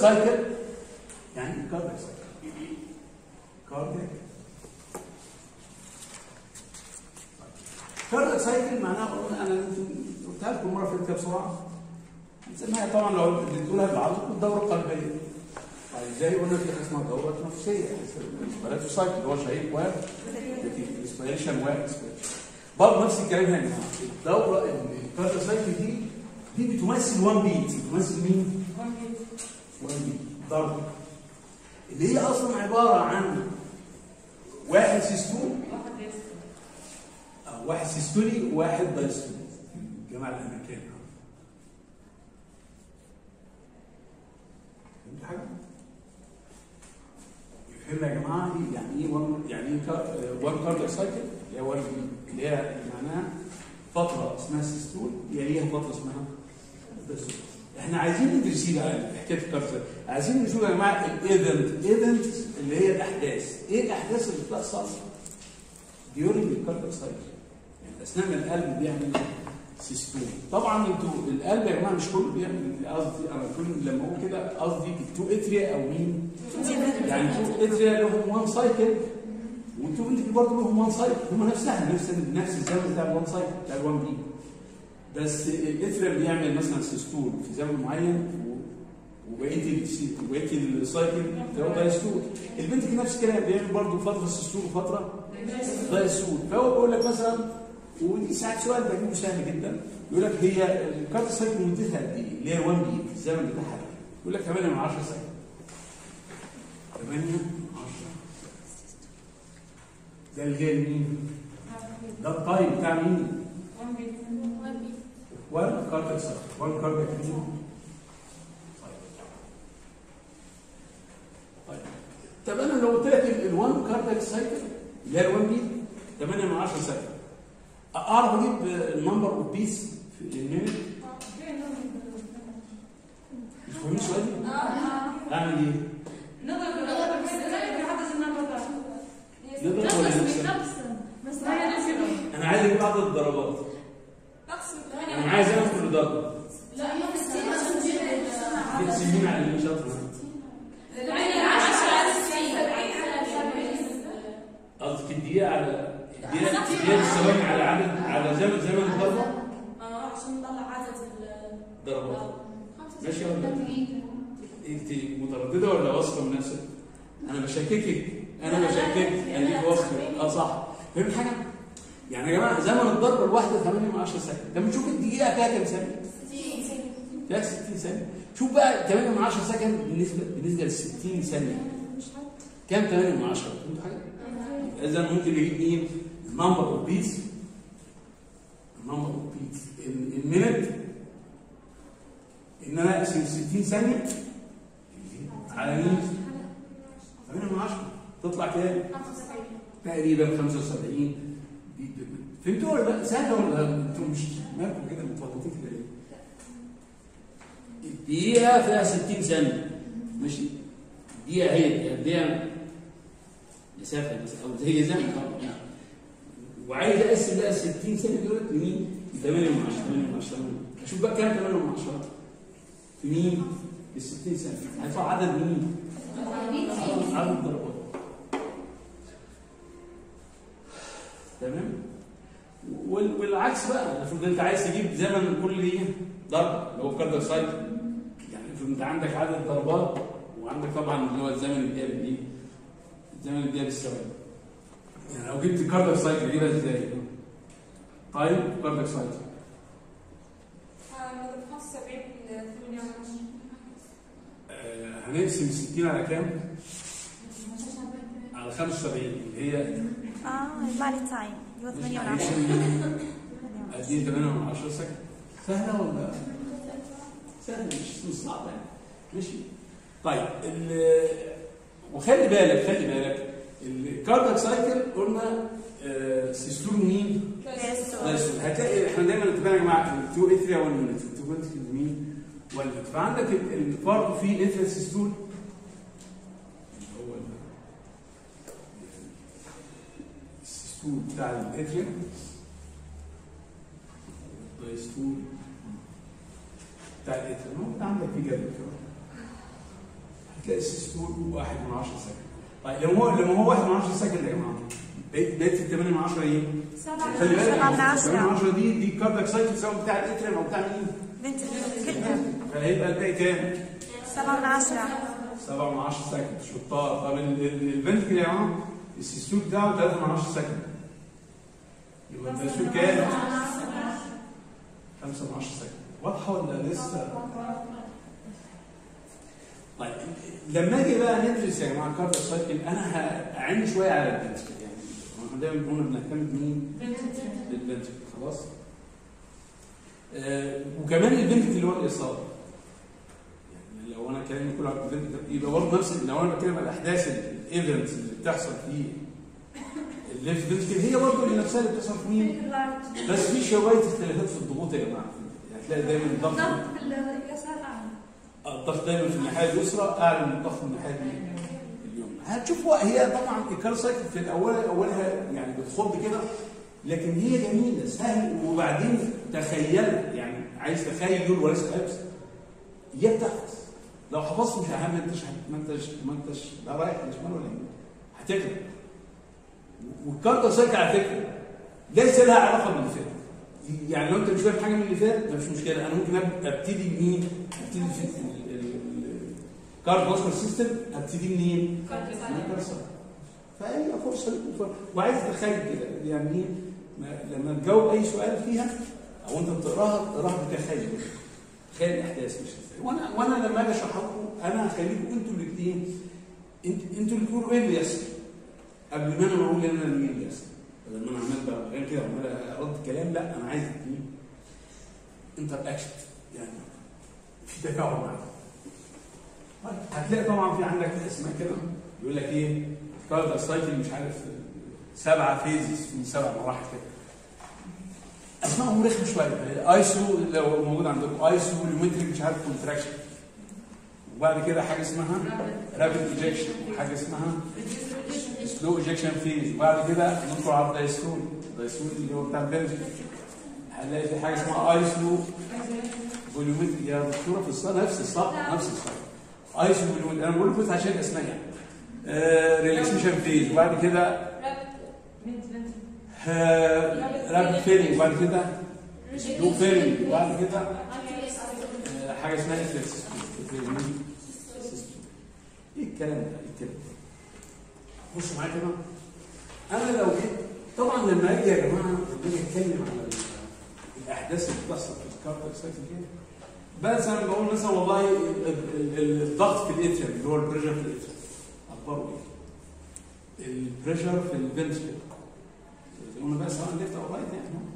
سايكل يعني ايه كاردياك سايكل كاردياك كاردياك سايكل معناها قلنا انا قلتها لكم مره فاتت بسرعه بنسميها طبعا لو بتقولها بالعربي الدوره القلبيه طيب زي قلنا في حاجه اسمها دوره تنفسيه اسبراتو سايكل اللي هو شهيق واحد انسبيريشن واحد برضه نفس الكلام هنا يا جماعه الدوره الكاردياك سايكل دي دي بتمثل 1 بيت بتمثل مين؟ 1 بيت ضرب اللي هي اصلا عباره عن واحد سيستول أو واحد سيستولي وواحد دايستولي الجماعه الامريكان فهمت حاجه؟ فهمنا يا جماعه إيه يعني ايه وان يعني ايه وان كاردياك سايكل اللي هي وان اللي هي معناها فتره اسمها سيستول هي ليها فتره اسمها دايستول احنا عايزين ندرس ايه بقى في حكايه الكارثه عايزين نشوف يا جماعه الايفنت ايفنت اللي هي الاحداث ايه الاحداث اللي بتحصل ديورنج الكاردياك سايكل يعني اثناء ما القلب بيعمل سيستول طبعا انتوا القلب يا جماعه مش كله بيعمل قصدي انا كل لما اقول كده قصدي التو اتريا او مين يعني التو اتريا لهم وان سايكل والتو انت برضه لهم وان سايكل هم نفسها نفس نفس الزمن بتاع الوان سايكل بتاع الوان بي بس الاتريال بيعمل مثلا سيستول في زمن معين وبقيه وبقيه السايكل هو دايستول البنت كده نفس الكلام بيعمل برضه فتره سيستول وفتره دايستول فهو بيقول لك مثلا ودي ساعات سؤال بجيبه سهل جدا يقول لك هي الكارت سايكل مدتها قد ايه؟ اللي هي 1 بي في الزمن بتاعها يقول لك 8 من 10 سنه 8 من 10 ده اللي جاي مين؟ ده الطيب بتاع مين؟ وان كاردياك سايكل وان كاردياك طيب طب انا لو قلت لك الوان كاردياك سايكل اللي هي الوان بي 8 من 10 سايكل اعرف اجيب النمبر اوف بيس في المينت مش فاهمين سؤالي؟ اعمل ايه؟ نضرب ولا نقسم؟ انا عايز اجيب عدد الضربات انا عايز اعمل كل ضربه تقسمين على اللي شاطر قصدك الدقيقه على الدقيقه الدقيقه الثواني على عدد على زمن زمن الضربه عشان نطلع عدد ضربات ماشي ولا انت متردده ولا واثقه من نفسك؟ انا بشككك انا بشككك انك واثقه اه صح فهمت حاجه؟ يعني يا جماعه زمن الضربه الواحده 8 من 10 ثانيه لما تشوف الدقيقه فيها كام ثانيه؟ فيها 60 ثانيه شوف بقى 8 من 10 سكند بالنسبه بالنسبه ل 60 ثانيه كام 8 من 10 فهمت حاجه؟ اذا ممكن نجيب مين؟ النمبر اوف بيتس النمبر اوف بيتس المينت ان انا اقسم 60 ثانيه على مين؟ 8 من 10 تطلع كام؟ تقريبا 75 فهمتوا ولا لا؟ سهله ولا انتوا مش مالكم كده متلخبطين كده ليه؟ الدقيقه فيها 60 ثانيه ماشي؟ الدقيقه هي الدقيقه مسافه بس او هي زمن طبعا وعايز اقسم بقى 60 ثانيه دول لمين؟ 8 من 10 8 من 10 اشوف بقى كام 8 من 10 في مين؟ في 60 ثانيه هيطلع عدد مين؟ عدد الضربات تمام؟ وال- والعكس بقى افرض انت عايز تجيب زمن كل ايه؟ ضربه اللي هو كارديو سايكل يعني افرض انت عندك عدد ضربات وعندك طبعا اللي هو الزمن الدقيقه بالايه؟ الزمن الدقيقه بالثواني يعني لو جبت كارديو سايكل اجيبها ازاي؟ طيب كارديو سايكل آه، هنقسم 60 على كام؟ على 75 اللي هي اه مالي تايم يو 8 من 10 ادي 8 من 10 سكند سهله ولا سهله مش مش صعبه يعني ماشي طيب ال- وخلي بالك خلي بالك الكاردياك سايكل قلنا آه، سيستول مين؟ دايستول هتلاقي احنا دايما اتفقنا يا جماعه التو اتريا واليونت التو فنتكل مين؟ واليونت فعندك ال- ال- برضه في اتريا سيستول هو ال- السيستول بتاع الاتريا الدايستول بتاع الاتريا موجود عندك في جدول كمان هتلاقي السيستول 1 من 10 سكند طيب لما هو لما هو 1 من 10 سكند يا جماعه بقيت بقيت في 8 من 10 ايه؟ سبعة خلي بالك سبعة من عشرة. 8 من 10 دي دي الكاردياك سايكل سواء بتاع الاتريم او بتاع مين؟ بنت كلها فهيبقى الباقي كام؟ سبعة من عشرة 7 من 10 سكند شطار طب ال- ال- الفنتكل يا جماعه السيستول بتاعه 3 من 10 سكند يبقى الفنتكل كام؟ 5 من 10 سكند واضحه ولا لسه؟ طيب لما اجي بقى ندرس يا جماعه الكاردياك سايكل انا هعين شويه على الفنتكل يعني احنا دايما كنا بنهتم بمين؟ بالفنتكل خلاص؟ آه وكمان الفنتكل اللي هو الاصابه يعني لو انا كلامي كله على الفنتكل يبقى برضه نفس لو انا بتكلم على الاحداث الايفنتس اللي بتحصل في الليفت فنتكل هي برضه اللي نفسها اللي بتحصل في مين؟ بس في شويه اختلافات في الضغوط يا جماعه يعني هتلاقي دايما الضغط ضغط باليسار أعلى الضغط دايما في الناحيه اليسرى اعلى من الضغط في الناحيه اليمنى هتشوفوا هي طبعا الكار سايكل في الاول اولها يعني بتخض كده لكن هي جميله سهل وبعدين تخيل يعني عايز تخيل وليس حفظ هي بتحفظ لو حفظت مش اهم انتش ما انتش ما انتش لا رايح لا شمال ولا يمين هتكتب والكارتا سايكل على فكره ليس لها علاقه باللي فات يعني لو انت مش فاهم حاجه من اللي فات مفيش مشكله انا ممكن أب- ابتدي بمين؟ ابتدي في الكارد ماسكر سيستم ابتدي منين؟ من الكارد سايكل. فهي فرصه لكم ف- وعايز تتخيل كده يعني ايه ما- لما تجاوب اي سؤال فيها او انت بتقراها تقراها بتخيل تخيل الاحداث مش ازاي وانا وانا لما اجي اشرح لكم انا هخليكم انتوا الاثنين انت انتوا اللي تقولوا ايه اللي يحصل قبل ما انا اقول انا اللي اللي يحصل بدل ما انا عمال بقى غير كده عمال ارد كلام لا انا عايز ايه انتر اكشن يعني في تفاعل معاك طيب هتلاقي طبعا في عندك اسماء كده يقول لك ايه كاردا سايكل مش عارف سبعه فيزز في سبع مراحل كده اسمائهم رخمه شويه ايسو لو موجود عندكم ايسو ليومتريك مش عارف كونتراكشن وبعد كده حاجه اسمها رابيد ايجكشن وحاجه اسمها سلو ايجكشن فيز وبعد كده ندخل على الدايستول الدايستول اللي هو بتاع البنزين هنلاقي في حاجه اسمها ايسو فوليومتريك يا دكتوره في الصف نفس الصف نفس الصف ايسو فوليومتريك انا بقول لكم بس عشان الاسماء يعني آه ريلاكسيشن فيز وبعد كده رابيد فيلينج وبعد كده سلو فيلينج وبعد كده آه، حاجه اسمها افلكس ايه الكلام ده؟ ايه الكلام ده؟ بصوا معايا كده انا لو جيت طبعا لما اجي يا جماعه لما اجي اتكلم على ال- الاحداث اللي بتحصل في الكارتر سايكل كده بس انا بقول مثلا والله ال- ال- ال- الضغط في الاتريم اللي هو البريشر في الاتريم اخباره ايه؟ البريشر في الفنتريكل قلنا بقى سواء ليفت او رايت يعني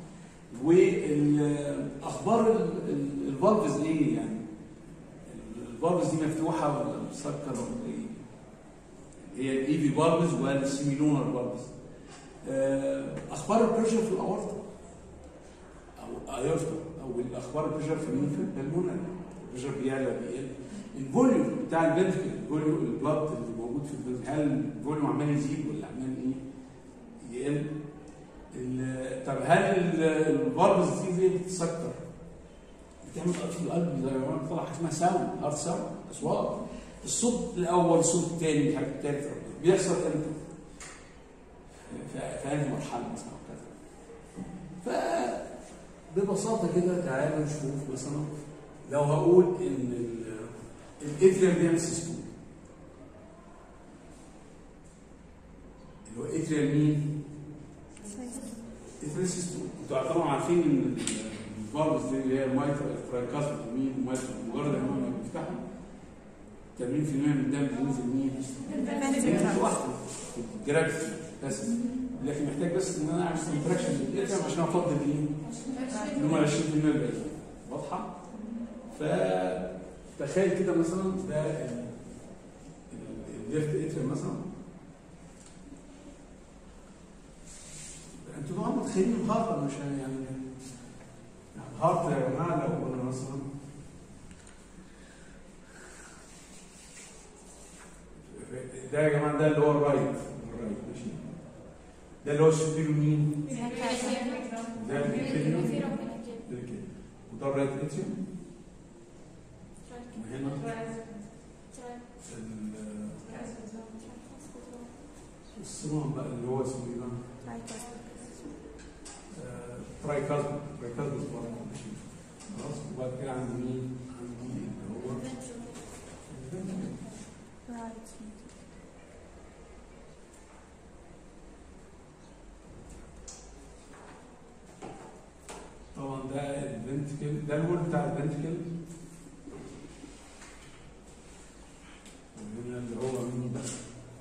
واخبار الفالفز ايه يعني الفالفز دي مفتوحه ولا مسكره ولا ايه؟ هي الايفي فالفز ولا السيميلونر فالفز اخبار البريشر في الاورطه او ايورتا او الاخبار البريشر في مين في البلمونر البريشر بيعلى بيقل الفوليوم بتاع الفنتكل الفوليوم البلاد اللي موجود في الفنتكل هل الفوليوم عمال يزيد ولا عمال ايه يقل ال- طب هل الفالفز دي ليه بتسكر بتعمل في القلب زي ما طلع حاجه اسمها ساوند هارت ساوند اصوات الصوت الاول الصوت الثاني الحاجه الثالثه بيحصل امتى؟ في في هذه المرحله مثلا أو كذا فببساطه كده تعالوا نشوف مثلا لو هقول ان ال- الاتريم بيعمل سيستول اللي هو اتريم مين؟ اتريم سيستول انتوا طبعا عارفين ان الفالفز دي اللي هي المايترا الترايكاسم مين المايترا مجرد ان هم بيفتحوا 80% من الدم بينزل مين؟ فنتريكل واحده جرافيتي بس لكن محتاج بس ان انا اعمل كونتراكشن للاتريم عشان افضل ايه؟ اللي هم 20% الباقيين واضحه؟ فتخيل كده مثلا ده ال- ال- الليفت اتريم مثلا انتوا طبعا متخيلين الهارت مش يعني يعني الهارت يا جماعه لو قلنا مثلا ده يا جماعه ده اللي هو الرايت الرايت ماشي ده اللي هو السوبيريور مين؟ ده الانفيريور ده كده وده الرايت اتريوم وهنا الصمام بقى اللي هو اسمه ايه بقى؟ آه، ترايكازم ترايكازم برضه ماشي خلاص وبعد كده عند مين؟ عند مين اللي هو طبعا ده الفنتكل ده الول بتاع الفنتكل وهنا اللي هو مين بقى؟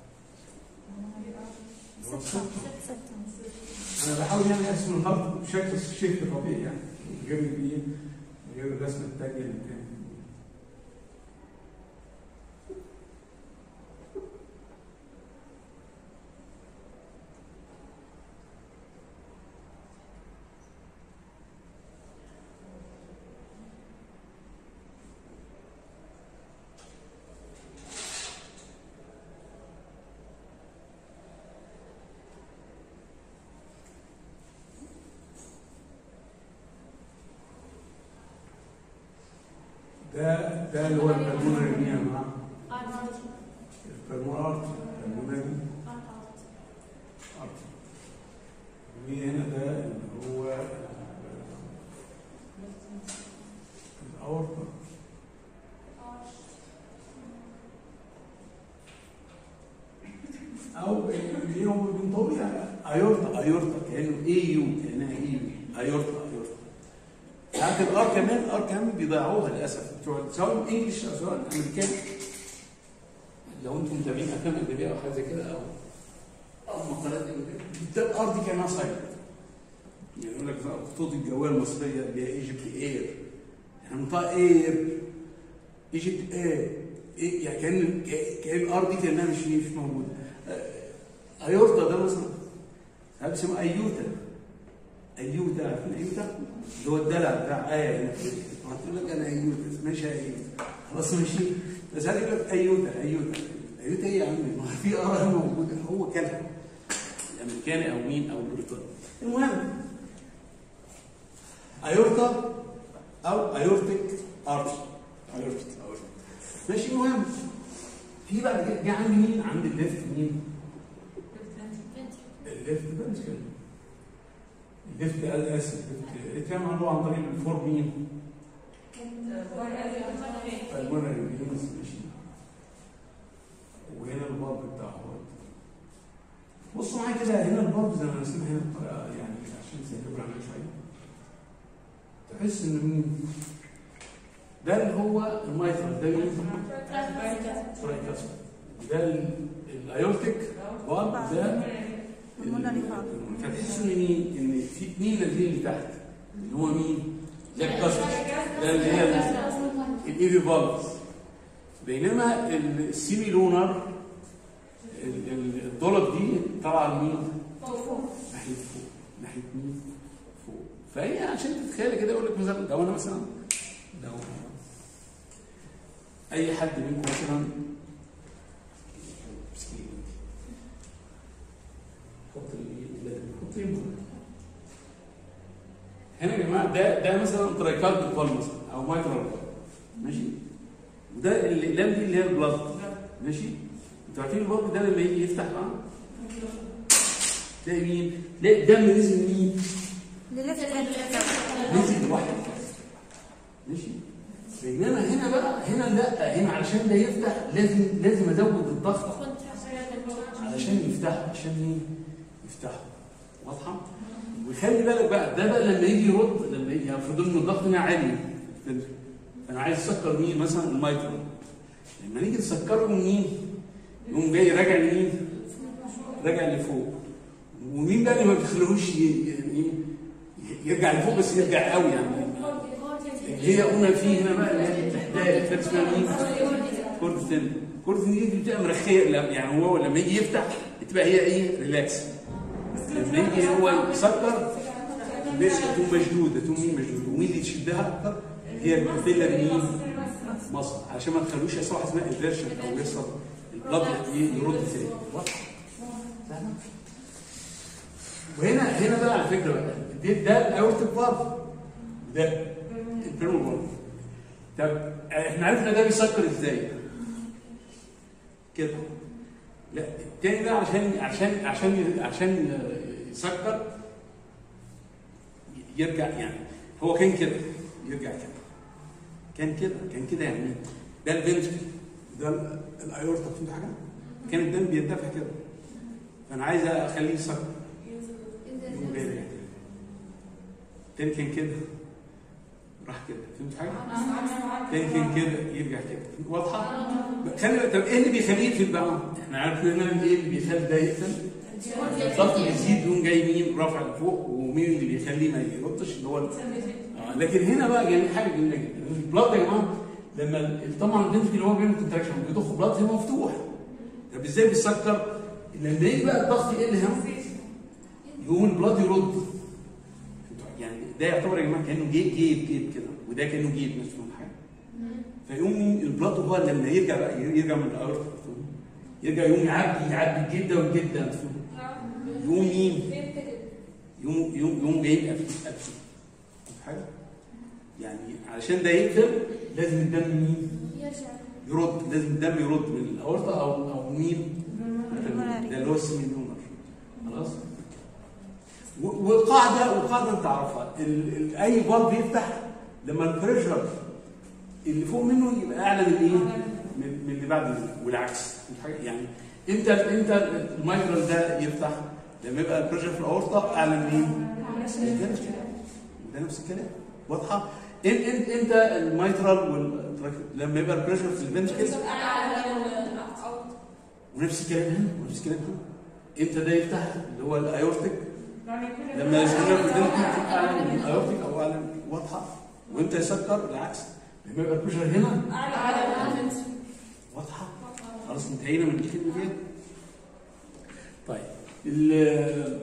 اللي هو السكر. انا بحاول يعني ارسم الهارت بشكل شبه طبيعي يعني من غير الايه من غير الرسمه التانيه اللي كانت ده ده اللي هو البلمونري مين يا جماعه؟ البلمونري ارت البلمونري ارت وهنا ده اللي هو الاورطه او اللي هو بنطوي ايورتا ايورتا كانه اي يو كانها اي يو ايورتا ايورتا ساعات الار كمان الار كمان بيضيعوها للاسف بتوع سواء انجلش او سواء امريكان لو انتم متابعين افلام اجنبيه او حاجه زي كده او او مقالات اجنبيه ده الار دي كانها سايلنت يعني يقول لك بقى الخطوط الجويه المصريه اللي هي ايجيبت اير يعني منطقه اير ايجيبت اير إيه يعني كان كان الار دي كانها مش مش موجوده آه، ايورتا ده مثلا ساعات بيسموه ايوتا ايوتا عارفين ايوتا؟ اللي هو الدلع بتاع ايه قلت لك انا ايوتا ماشي يا ايوتا خلاص ماشي بس هذا يقول لك ايوتا ايوتا ايوتا ايه يا عم ما في ار موجوده هو كلها الامريكاني او مين او البريطاني المهم ايورتا او ايورتيك ارتي ايورتيك ايورتيك ماشي المهم في بعد كده جه عندي مين؟ عند الليفت مين؟ الليفت فنتكل الليفت اسف الليفت اتعمل له عن طريق الفور مين؟ المونري فينس ماشي وهنا البلب بتاعه بصوا معايا كده هنا البلب زي ما رسمها هنا بطريقه يعني عشان تسهلوا عليها شويه تحس ان مين؟ ده اللي هو المايترال ده مين؟ ترايكاسم ده ال- الايورتيك بلب ده المونري فالف. فتحس ان مين؟ ان في اثنين نازلين لتحت اللي هو مين؟ ده الكسر ده اللي هي الايفي فالفز بينما السيمي لونر ال- ال- الضلط دي طالعه لمين؟ ناحيه فوق ناحيه مين؟ فوق فهي عشان تتخيل كده يقول لك مثلا لو انا مثلا لو اي حد منكم مثلا مسكين حط ال- حط يمه هنا يا جماعه ده ده مثلا ترايكارد بال مثلا او مايترال بال ماشي وده الاقلام دي اللي هي البلاد ماشي انتوا عارفين البلب ده لما يجي يفتح بقى تلاقي مين؟ تلاقي الدم نزل مين؟ لليفت نزل لوحده ماشي بينما هنا بقى هنا لا هنا علشان ده يفتح لازم لازم ازود الضغط علشان يفتحه عشان مين؟ يفتحه واضحه؟ وخلي بالك بقى ده بقى لما يجي يرد لما يجي افرض ان الضغط هنا عالي انا عايز اسكر مين مثلا المايكرو لما نيجي نسكره مين؟ يقوم جاي راجع لمين؟ راجع لفوق ومين بقى اللي ما بيخلوش ي- يعني يرجع لفوق بس يرجع قوي يعني اللي هي قلنا فيه هنا بقى اللي هي التحدايه كانت اسمها مين؟ كورتين كورتين دي بتبقى مرخيه لا، يعني هو لما يجي يفتح بتبقى هي ايه؟ ريلاكس لما يجي هو يسكر تقوم مشدوده تقوم مين مشدوده ومين اللي تشدها اكتر؟ هي البابيلا مين؟ مصر عشان ما تخلوش يحصل واحد اسمها انفيرشن او يحصل البلد يرد تاني واضح؟ فاهمة؟ وهنا هنا بقى على فكره بقى دي ده الاورتيك فالف ده البيرمو فالف طب احنا عرفنا ده بيسكر ازاي؟ كده لا التاني ده عشان عشان عشان عشان يسكر يرجع يعني هو كان كده يرجع كده كان كده كان كده يعني ده الفنتكل ده ال- الايورتا فهمت حاجه؟ كان الدم بيندفع كده فانا عايز اخليه يسكر يقوم جاي راجع تاني كان كده راح كده فهمت حاجه؟ تاني كان كده يرجع كده واضحه؟ خلي طب ايه اللي بيخليه يقفل بقى؟ احنا عارفين ان ايه اللي بيخلي ده يقفل؟ الضغط بيزيد يقوم جاي مين رافع لفوق ومين اللي بيخليه ما يردش اللي هو ال- آه لكن هنا بقى جميل حاجه جميله جدا البلاد يا جماعه لما ال- طبعا البنت اللي هو بيعمل كونتراكشن بيضخ بلاد هنا مفتوح طب ازاي بيسكر؟ لما يجي بقى الضغط يقل هنا يقوم البلاد يرد يعني ده يعتبر يا جماعه كانه جيب جيب جيب كده وده كانه جيب مش فاهم حاجه فيقوم البلاد هو لما يرجع بقى يرجع من الارض يرجع يقوم يعبي يعبي الجيب ده والجيب ده يقوم مين؟ يقوم يقوم يقوم جايب قفل قفل حاجه يعني علشان ده يقفل لازم الدم مين؟ يرد لازم الدم يرد من الاورطه او او مين؟ ده اللي هو السيميلونر خلاص؟ و- والقاعده والقاعده انت تعرفها ال- ال- اي باب بيفتح لما البريشر اللي فوق منه يبقى اعلى من ايه؟ من, من اللي بعد منه والعكس مش حاجة- يعني انت انت المايكرال ده يفتح لما يبقى البريشر في الاورطه اعلى من مين؟ ده نفس الكلام ده نفس الكلام واضحه؟ ان انت انت الميترال والتراك- لما يبقى البريشر في الفنتكل ونفس الكلام هنا ونفس الكلام هنا امتى ده يفتح اللي هو الايورتيك لما البريشر في الفنتكل اعلى من الايورتيك او اعلى من واضحه وامتى يسكر العكس لما يبقى البريشر هنا واضحه خلاص انتهينا من الكلمه ديت طيب ال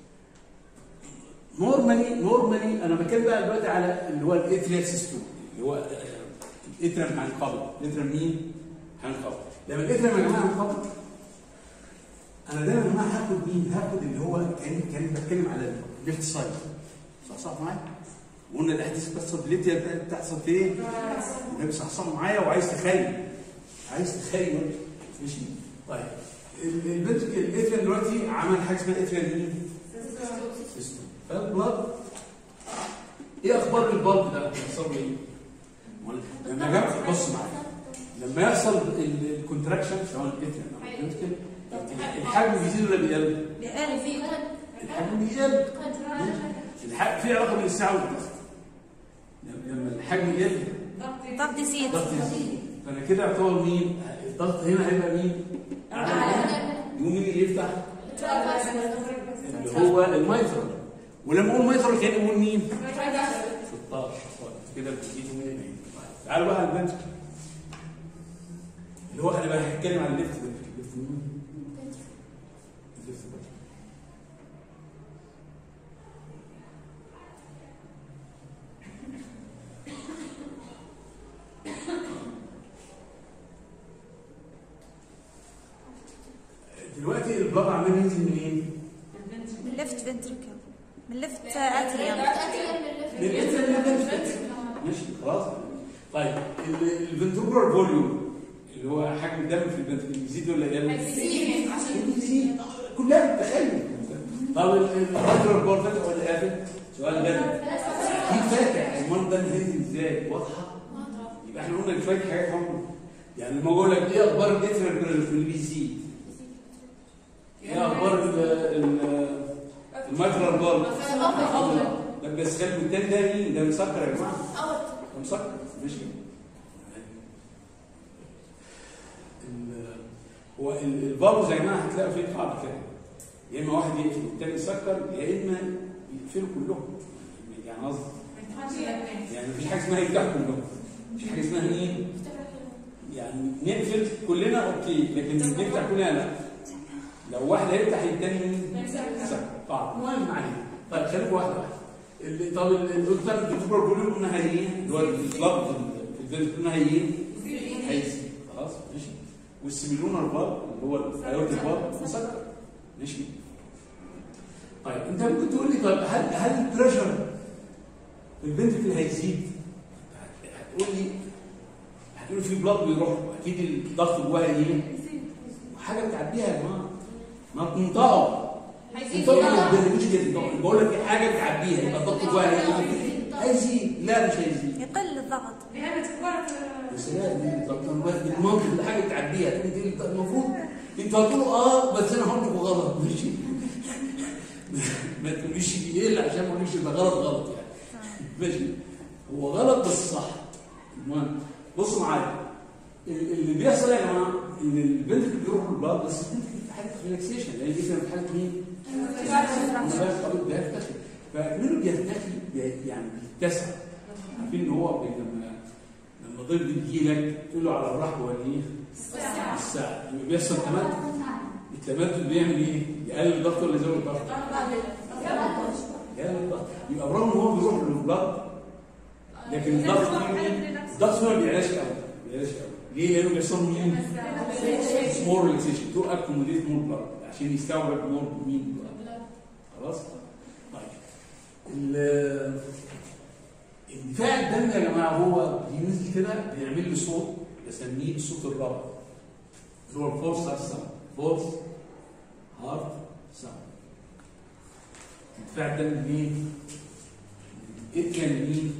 نورمالي نورمالي انا بتكلم بقى دلوقتي على اللي هو الاتريال سيستم اللي هو الاتريال هينقبض الاتريال مين؟ هينقبض لما الاتريال يا جماعه هينقبض انا دايما يا جماعه هاخد مين؟ هاخد اللي هو كان كان بتكلم على الليفت سايد صح صح معايا؟ وقلنا الاحداث بتحصل بالليبتيا بتحصل فين؟ النبي صحصح معايا وعايز تخيل عايز تخيل ماشي طيب ال- البنت الاتريال دلوقتي عمل حاجه اسمها اتريال مين؟ سيستم فالبلاد ايه اخبار البلد ده؟ بيحصل له ايه؟ أمال لما جاب بص معايا لما يحصل ال- الكونتراكشن سواء الاتريال او الفنتكل الحجم بيزيد ولا بيقل؟ الحجم بيقل الح- في علاقه بين الساعه والضغط لما الحجم يقل ضغط يزيد الضغط يزيد فانا كده اعتبر مين؟ الضغط هنا هيبقى مين؟ يقوم مين اللي يفتح؟ اللي هو الميترال ولما اقول ميترال كان يقول مين؟ 16 كده بتجيبوا من هنا تعالوا بقى على البنت اللي هو انا بقى هتكلم عن الليفت الليفت مين؟ الليفت بنت. دلوقتي البلاد عمال ينزل منين؟ من ليفت فنتريكل من ليفت اتريوم من الانسان للبنت ماشي خلاص طيب ال- الفنترولار فوليوم اللي هو حجم الدم في البنت بيزيد ولا يقل؟ بيزيد كلها بتخيل طب الفنترولار بور فاتح ولا قافل؟ سؤال غبي اكيد فاتح امال ده نزل ازاي؟ واضحه؟ يبقى احنا قلنا شويه حاجات هم يعني لما اقول لك ايه اخبار الديفرنت في اللي بيزيد؟ ايه اخبار ال- ال- الميترال بار؟ لا بس خلي التاني ده مين؟ ده مسكر يا جماعه ده مسكر ماشي ال- هو ال- الفالفز يا جماعه هتلاقوا فيه قاعده كده يا اما واحد يقفل والتاني يسكر يا اما يقفلوا كلهم يعني قصدي يعني مفيش حاجه اسمها يفتحوا كلهم مفيش حاجه اسمها مين؟ يعني نقفل كلنا اوكي لكن نفتح كلنا لا لو واحد هيفتح التاني مين؟ سكر قاعده المهم عليه طيب خليكم واحده واحده اللي طب الدكتور الدكتور بيقول قلنا هي ايه؟ اللي هو الفلاب في الفيلم قلنا هي ايه؟ هيزيد خلاص ماشي والسيميلونر بار اللي هو الايوتيك بار مسكر ماشي طيب انت ممكن تقول لي طيب هل هل البريشر في الفنتكل هيزيد؟ هتقول لي هتقول في بلاد بيروح اكيد الضغط جواها ايه؟ حاجه بتعديها يا جماعه ما بتنطقوا هيزيد انطقوا ما بتدربوش كده بقول لك في حاجه بتعديها يبقى الضغط جواها هيزيد هيزيد لا مش هيزيد يقل الضغط لهذا تكبرت يا سلام دي طب المنطق ده حاجه بتعديها تقول دي المفروض انتوا هتقولوا اه بس انا هقول لكم غلط ماشي ما تقوليش ايه عشان ما اقوليش ده غلط غلط يعني ماشي هو غلط بس صح المهم بصوا معايا ال- اللي بيحصل يا جماعه ان البنت اللي بيروح البلاد بس البنت في حاله ريلاكسيشن لان دي كانت حاله مين؟ منبه طبيب بيرتخي فمنه بيرتخي بي- يعني بيتسع عارفين ان هو بي- لما لما ضيف بيجي لك تقول له على الراحه ولا ايه؟ الساعه لما بيحصل تمدد التمدد بيعمل ايه؟ يقلل الضغط ولا يزود الضغط؟ يقلل الضغط يبقى برغم ان هو بيروح للبلاد لكن الضغط فيه مين؟ الضغط ما بيعلاش قوي ما بيعلاش قوي ليه؟ لانه بيحصل له مين؟ مور ريلاكسيشن تو اكوموديت مور بلاد عشان يستوعب مور مين بلاد خلاص؟ طيب ال- اندفاع الدم يا جماعه هو بينزل كده بيعمل لي صوت بسميه الصوت الرابع اللي هو الفورس هارت ساوند فورس هارت ساوند اندفاع الدم مين؟ ايه كان مين؟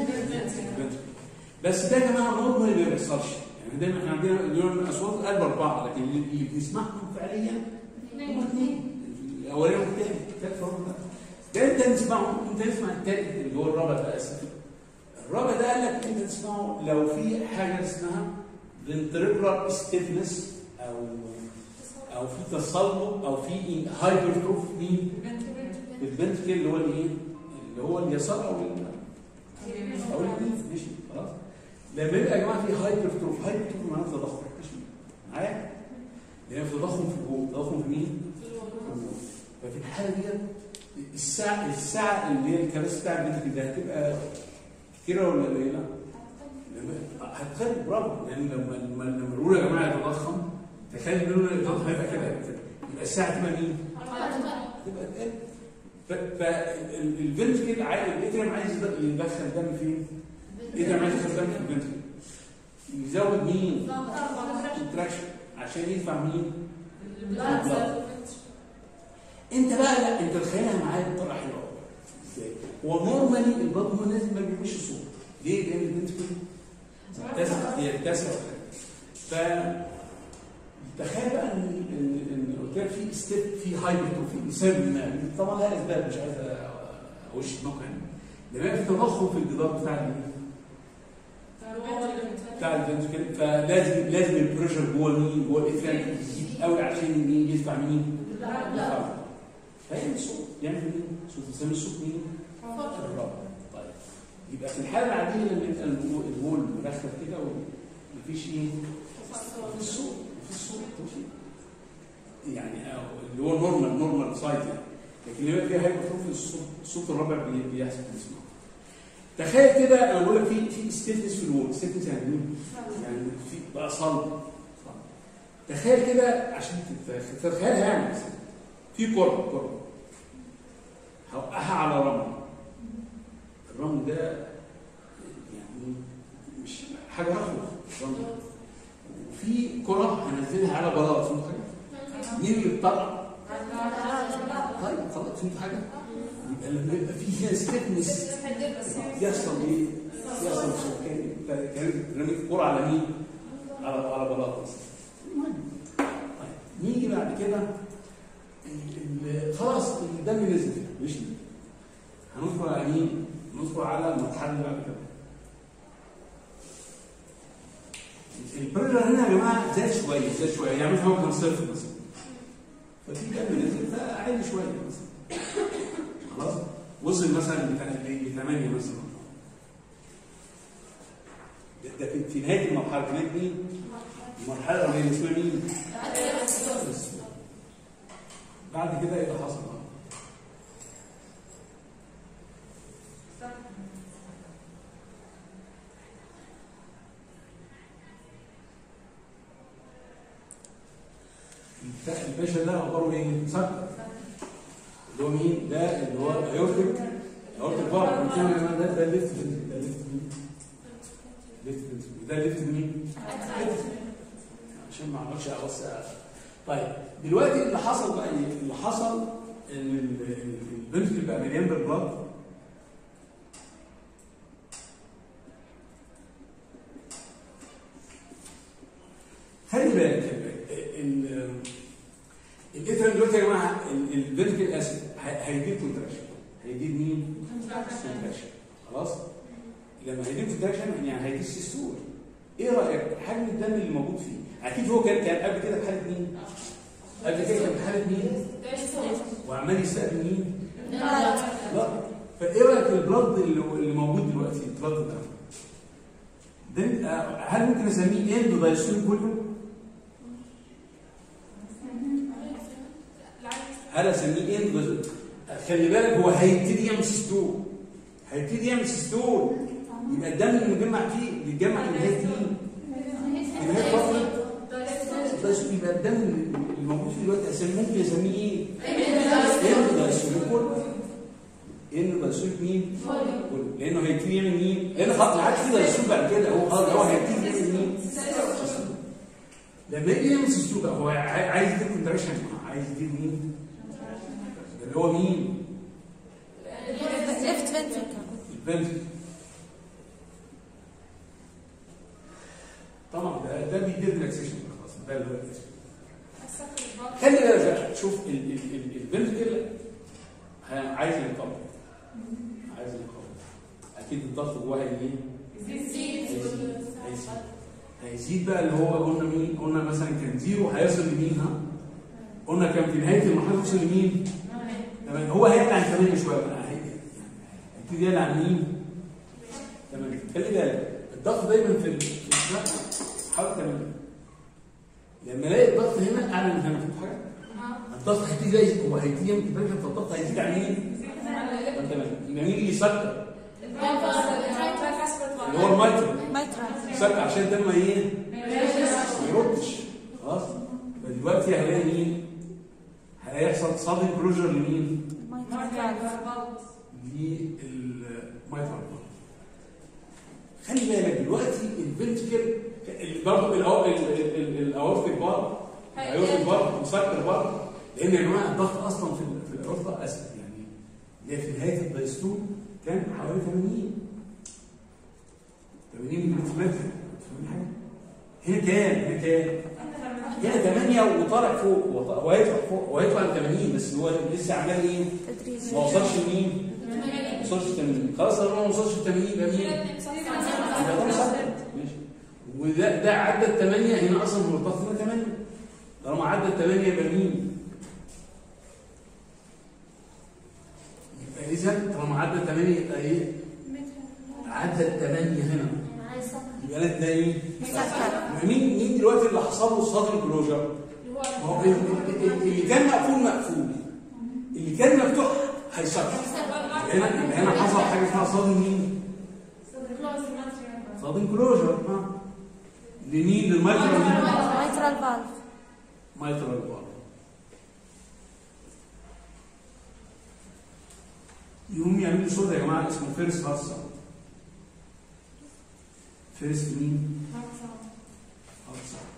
بس ده يا جماعه نورمال ما بيحصلش يعني دايما احنا عندنا اليوم اصوات القلب اربعه لكن اللي اللي بنسمعهم فعليا هم اثنين الاولاني والثاني الثالث هو ده ده انت تسمعه انت تسمع الثالث اللي هو الرابع ده اسف الرابع ده قال لك انت تسمعه لو في حاجه اسمها ventricular stiffness او او في تصلب او في هايبرتروف مين الفنتركل اللي هو الايه؟ اللي هو اليسار او ال- او الاثنين ماشي خلاص لما يبقى يا جماعه في هايبرتروف هايبرتروف معناه تضخم ماشي معايا؟ يعني في تضخم في الجو تضخم في مين؟ في الجو ففي الحاله دي الساعه الساعه اللي هي الكراسي بتاع الفنتركل ده هتبقى كتيره ولا قليله؟ لما- هتخلي برافو لان لما لما لما نقول يا جماعه يتضخم تخيل ان التضخم هيبقى كده يبقى الساعه تبقى مين؟ تبقى تقل فالفنتركل عايز الاتريم عايز يدخل- يدخل دم فين؟ الاتريم عايز يدخل دم في الفنتركل يزود مين؟ التراكشن عشان يدفع مين؟ انت بقى لا انت تخيلها معايا بطريقه حلوه ازاي؟ هو نورمالي البلد هو لازم ما بيعملش صوت ليه؟ لان الفنتركل يتسع يتسع ف تخيل بقى ان ان ان قلت لك في ستيب في هايبرتروفي بسبب ما طبعا لها اسباب مش عايز اوش دماغه يعني لما يبقى في تضخم في الجدار بتاع ال- بتاع الفنتركل فلازم لازم البريشر جوه مين جوه الاتريم يزيد قوي عشان مين يدفع مين؟ يدفع فيعمل صوت يعمل مين؟ صوت يسمي الصوت مين؟ الرابع طيب يبقى في الحاله العاديه لما يبقى الجو- الجول مرخف كده ومفيش ايه؟ مفيش صوت مفيش صوت ماشي يعني آه، اللي هو نورمال نورمال سايت يعني لكن لما يبقى فيها هايبرتروفي الصوت الصوت الرابع بي- بيحصل بنسمعه تخيل كده انا بقول لك في في ستيفنس في الوول ستيفنس يعني ايه؟ يعني في بقى صلب صلب. تخيل كده عشان تت- تتخيلها يعني مثلا في كرة كرة هوقعها على رمل الرمل ده يعني مش حاجة رخوة رمل وفي كرة هنزلها على بلاط فهمت حاجة؟ مين اللي بيطلع؟ طيب خلاص فهمت حاجة؟ يبقى لما يبقى في ستيفنس يحصل ايه؟ يحصل صوت كان كان رميت كرة على مين؟ على على بلاط مثلا المهم طيب نيجي بعد كده ال- ال- خلاص الدم نزل مش هندخل على مين؟ ندخل على المرحله اللي بعد كده البريشر هنا يا جماعه زاد شويه زاد شويه يعني مثلا هو كان صفر مثلا ففي دم نزل فعالي شويه مثلا خلاص وصل مثلا ل 8 مثلا ده- ده في- في نهايه المرحله في نهايه مين؟ المرحله الاولانيه اسمها مين؟ بس. بعد كده ايه اللي حصل بقى؟ البتاع- الباشا ده اخباره ايه؟ مسكر اللي هو مين؟ ده اللي هو هيورتك هيورتك بار بنتكلم يا جماعه ده ده ليفت ده ليفت مين؟ ليفت ده ليفت مين؟ عشان ما اعرفش اوسع طيب دلوقتي اللي حصل بقى ايه؟ اللي حصل ان ال- ال- الفنتركل بقى مليان بالبلاد خلي بالك خلي بالك ال- الاثرين دلوقتي يا جماعه ال- الفنتركل اسيد ه- هيجيب كونتراكشن هيجيب مين؟ كونتراكشن خلاص؟ لما هيجيب كونتراكشن يعني هيجيب سيستول ايه رايك حجم الدم اللي موجود فيه؟ اكيد هو كان كان قبل كده في حاله مين؟ قبل كده كان في حاله مين؟ وعمال يستقبل مين؟ لا فايه رايك في البلد اللي اللي موجود دلوقتي البلد ده؟ ده آه، هل ممكن اسميه اندو دايستول كله؟ هل اسميه اندو دايستول؟ خلي بالك هو هيبتدي يعمل سيستول هيبتدي يعمل سيستول يبقى الدم المجمع فيه بيتجمع في نهايه مين؟ في نهايه فتره دايستول يبقى الدم اللي موجود فيه دلوقتي اسميه ممكن اسميه ايه؟ اندو دايستول كله اندو دايستول مين؟ كله لانه هيبتدي يعمل مين؟ لان خلاص ما عادش في دايستول بعد كده هو خلاص هو هيبتدي يعمل مين؟ سيستول. لما يجي يعمل سيستول بقى هو عاي- عايز يدير كونتراكشن عايز يدير مين؟ اللي هو مين؟ ليفت فنتركل البنت طبعا ده ده بيدير ريلاكسيشن خلاص ده اللي هو الاسم. خلي بالك بقى شوف ال- ال- ال- البنت كده ه- عايز ينقبض عايز ينقبض اكيد الضغط جواها ايه؟ هيزيد هيزيد بقى اللي هو قلنا مين؟ قلنا مثلا كان زيرو هيصل لمين ها؟ قلنا كان في نهايه المرحله يوصل لمين؟ تمام هو هيطلع عن 8 شويه بقى هي- هيبتدي يعلى عن مين؟ تمام خلي بالك الضغط دايما في ال- في الشقه حوالي 8 لما الاقي الضغط هنا اعلى من هنا في حاجه الضغط هيبتدي يزيد هو هيبتدي يعمل كده فالضغط هيزيد عن مين؟ عن 8 يبقى مين اللي يسكر؟ اللي هو المايترال مايترال يسكر عشان الدم ما ايه؟ ما يردش خلاص يبقى دلوقتي هلاقي مين؟ هيحصل صدم كلوجر لمين؟ مايترال للمايترال خلي بالك دلوقتي الفنتكل برضه الاورتيك بار الاورتيك بار مسكر بار لان يا جماعه الضغط اصلا في ال- في الاورطه اسهل يعني اللي هي في نهايه الدايستول كان حوالي 80 80 ملم فاهم حاجه؟ هنا كام؟ هنا كام؟ هنا 8 وطالع فوق هو- هو هيطلع فوق هو هيطلع ل 80 بس هو لسه عمال ايه؟ تدريج ما وصلش لمين؟ ما وصلش ل 80 خلاص طالما ما وصلش ل 80 يبقى مين؟ يبقى ده مسكر ماشي وده ده عدى ال 8 هنا اصلا مرتبط هنا 8 طالما عدى ال 8 يبقى مين؟ يبقى اذا طالما عدى ال 8 يبقى ايه؟ عدى ال 8 هنا يبقى ده ايه؟ مسكر مين مين دلوقتي اللي حصل له صدر كلوجر؟ ما هو ال- ال- ال- اللي كان مقفول مقفول اللي كان مفتوح هيسكر هنا يبقى هنا حصل حاجه اسمها صدم مين؟ صدم كلوجر ها لمين؟ للمايكرو مين؟ مايترال فالف مايترال بار يقوم يعملوا صوت يا جماعه اسمه فيرست هارت ساوند فيرست مين؟ هارت ساوند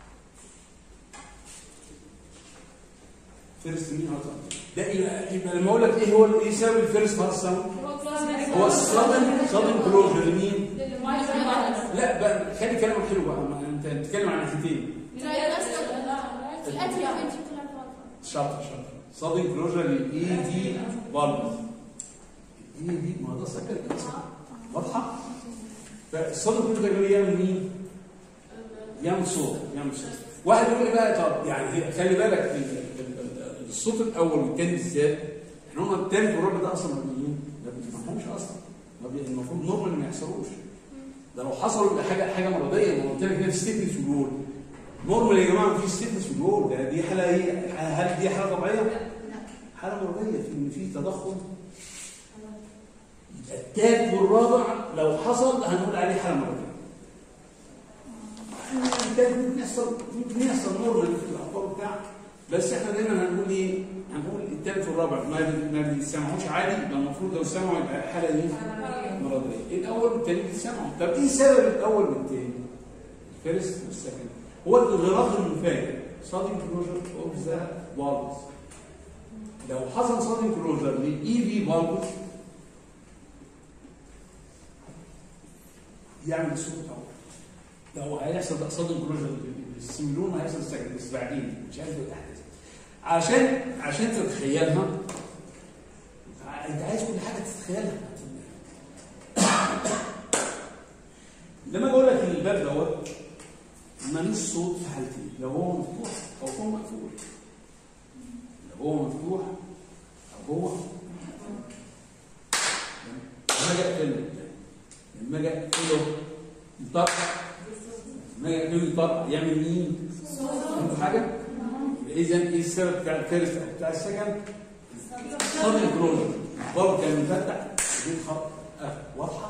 فيرست مين هارت ساوند ده يبقى يبقى لما اقول لك ايه هو ايه سبب الفيرست هارت ساوند؟ هو الصدم صدم كلوجر لمين؟ لا بقى خلي كلامك حلو بقى ما انت بتتكلم عن ناحيتين شاطر شاطر صادق كلوجر للاي دي فالف الاي دي ما ده سكر كده صح واضحه فالصادق كلوجر ده يعمل مين؟ يعمل صوت يعمل صوت واحد يقول لي بقى طب يعني هي- خلي بالك ال- ال- ال- الصوت الاول والثاني بالذات احنا قلنا الثالث والرابع ده اصلا ما بي- ما بنسمعهمش اصلا ما بي- المفروض نورمال ما يحصلوش ده لو حصلوا يبقى حاجه حاجه مرضيه ما قلت لك هنا ستيتنس في الجول نورمال يا جماعه مفيش ستيتنس في الجول ده دي حاله ايه هل دي حاله طبيعيه؟ حاله مرضيه في ان في تضخم يبقى الثالث والرابع لو حصل هنقول عليه حاله مرضيه الثالث ممكن يحصل ممكن يحصل نورمال في الاخبار بتاعك بس احنا دايما هنقول ايه؟ هنقول الثالث والرابع ما ما بيسمعوش عادي يبقى المفروض لو سمعوا يبقى حاله ايه؟ مرضيه الاول والثاني بيسمعوا طب ايه سبب الاول والثاني؟ الفيرست والسكند هو الانغلاق المفاجئ sudden closure of the valves لو حصل sudden closure للاي في valves يعمل صوت اهو لو هيحصل ده sudden closure للسيميلون هيحصل سكند بس بعدين مش عارف الاحداث عشان عشان تتخيلها انت عايز كل حاجه تتخيلها لما بقول لك ان الباب دوت مالوش صوت في حالتين لو هو مفتوح او هو مقفول لو هو مفتوح او هو لما اجي اقفله لما اجي اقفله يطرق لما اجي اقفله يطرق يعمل مين؟ فهمتوا حاجه؟ اذا ايه السبب بتاع الفيرست او بتاع السكند؟ صدر الكلوجر الباب كان مفتح وبين خط قفل. واضحه؟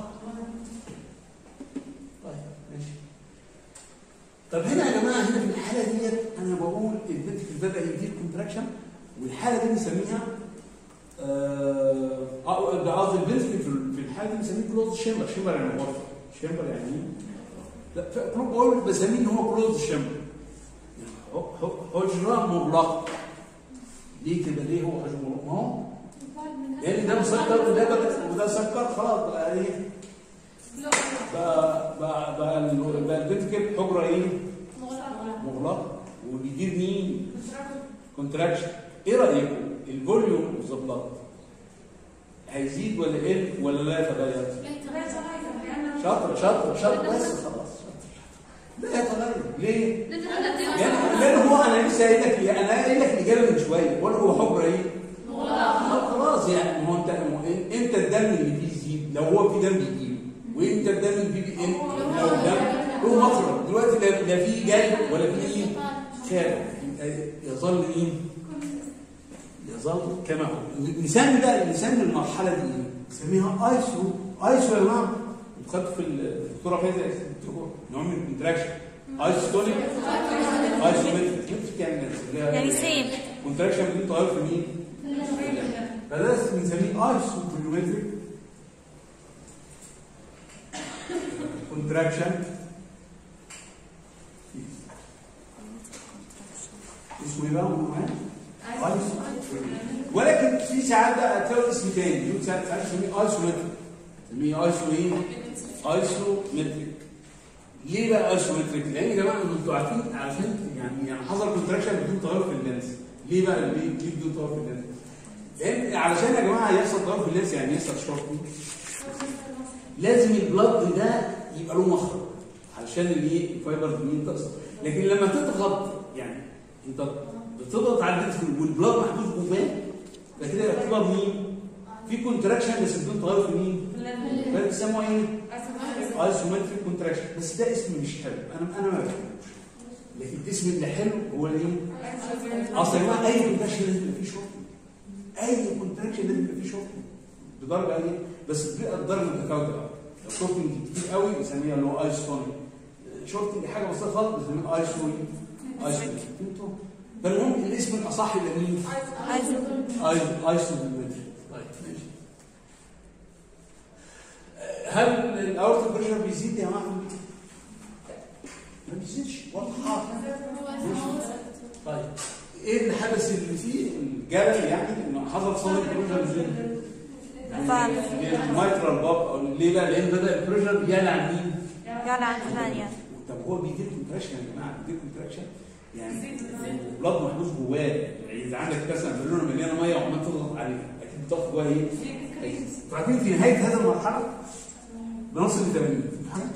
طيب ماشي طب هنا يا جماعه هنا في الحاله ديت انا بقول البنت بدا يدير كونتراكشن والحاله دي بنسميها آه آه، ده قصدي البنت في في الحاله دي بنسميه كلوز شيمبر شيمبر يعني غرفه شيمبر يعني ايه؟ لا ف- بقول بسميه ان هو كلوز شيمبر حجره مغلقه ليه كده ليه هو حجره مغلقه؟ ما هو لان ده مسكر وده بقى- وده سكر خلاص بقى ايه؟ بقى بقى بقى, ال- بقى البنت كده حجره ايه؟ مغلقه وبيدير مين؟ كونتراكشن ايه رايكم؟ الفوليوم اوف ذا بلاد هيزيد ولا يقل ولا لا يتغير؟ شاطر شاطر شاطر بس خلاص شاطر لا يتغير ليه؟ لان لان هو انا لسه قايل لك انا قايل لك الاجابه من شويه بقول هو حجره ايه؟ آه خلاص يعني ما هو انت ما هو إيه- امتى الدم اللي فيه يزيد؟ لو هو في دم بيجيله وامتى الدم اللي فيه بيقل؟ لو الدم له مخرج دلوقتي لا لا في جلد ولا في ايه؟ خارج يبقى يظل ايه؟ يظل كما هو نسمي بقى نسمي المرحله دي ايه؟ نسميها ايسو ايسو يا جماعه انتوا خدتوا في الدكتوره فايزه نوع من الكونتراكشن ايسوتونيك ايسومتريك يعني يعني سين كونتراكشن بدون تغير في مين؟ فده بنسميه ايسوبوليومتريك كونتراكشن اسمه ايه بقى معايا؟ ولكن في ساعات بقى تلاقي اسم تاني في ساعات ساعات نسميه ايسومتريك نسميه ايسو ايه؟ ايسومتريك ليه بقى ايسومتريك؟ لان يا جماعه انتوا عارفين عارفين يعني يعني حصل كونتراكشن بدون تغير في اللينس ليه بقى ليه ليه بدون تغير في اللينس؟ لان علشان يا جماعه يحصل تغير في اللينس يعني يحصل شورتنج لازم البلد ده يبقى له مخرج علشان الايه الفايبر دي تصل لكن لما تضغط يعني انت بتضغط على البنت والبلد محبوس جواه فكده يعتبر مين؟ في كونتراكشن بس بدون تغير في مين؟ ده بيسموه ايه؟ ايسومتريك كونتراكشن بس ده اسم مش حلو انا انا ما بحبوش لكن الاسم اللي حلو هو الايه؟ اصل يا جماعه اي كونتراكشن لازم يبقى فيه شورت اي كونتراكشن لازم يبقى فيه شورت بدرجه ايه؟ بس بتبقى الدرجه متفاوته قوي لو شورتنج كتير قوي بنسميها اللي هو ايسونيك شورتنج حاجه بسيطه خالص بنسميها ايسونيك ايسونيك فهمتوا؟ فالمهم الاسم الاصح يبقى مين؟ ايسونيك طيب ماشي هل الاورتيك بريشر بيزيد يا جماعه؟ ما بيزيدش واضحه طيب ايه الحدث اللي فيه الجلل يعني انه حصل صدمه بريشر ازاي؟ المايترال باب او ليه بقى؟ لان بدا البريشر يعلى عن مين؟ قال عن ثمانية طب هو بيدير كونتراكشن يا جماعه بيدير كونتراكشن يعني البلاد محبوس جواه يعني اذا عندك مثلا بالونه مليانه ميه وعمال تضغط عليها اكيد بتضغط جواها ايه؟ انتوا عارفين في نهايه هذه المرحله بنصل ل 80 في حاجه؟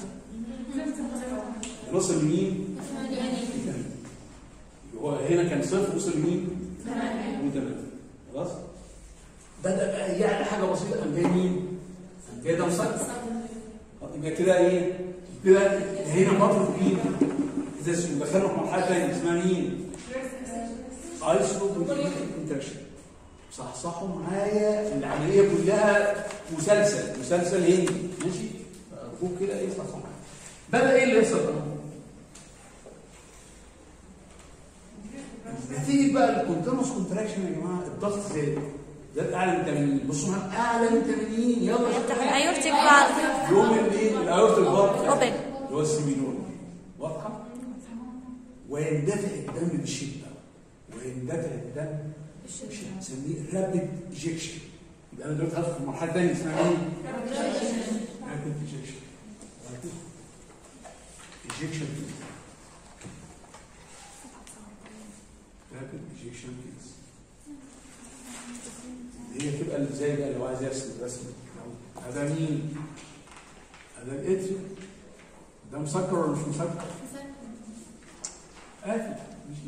بنصل لمين؟ ل 80 هو هنا كان صفر وصل لمين؟ ل 80 خلاص؟ بدأ بقى يعلى حاجه بسيطه قام جاي مين؟ قام جاي ده مسكر يبقى كده ايه؟ كده هنا فتره مين؟ اذا دخلنا في مرحله ثانيه اسمها مين؟ ايسو كونتراكشن صح صحوا معايا العمليه كلها مسلسل مسلسل هندي ماشي؟ فوق كده ايه صح صح بدا ايه اللي يحصل بقى؟ نتيجه بقى الكونتينوس كونتراكشن يا جماعه الضغط زاد زاد اعلى من 80 بصوا معايا اعلى من 80 يلا يفتح الايورتيك فالف يوم الايه الاورت البارت اوبن اللي هو السيمينول واضحه؟ و ويندفع الدم بشده ويندفع الدم بشده نسميه رابيد ايجكشن يبقى انا دلوقتي هدخل في مرحله ثانيه اسمها ايه؟ رابيد ايجكشن ايجكشن رابيد ايجكشن كيس هي تبقى ازاي بقى لو عايز يرسم رسم هذا مين؟ هذا الاتريوم ده مسكر ولا مش مسكر؟ قافل ماشي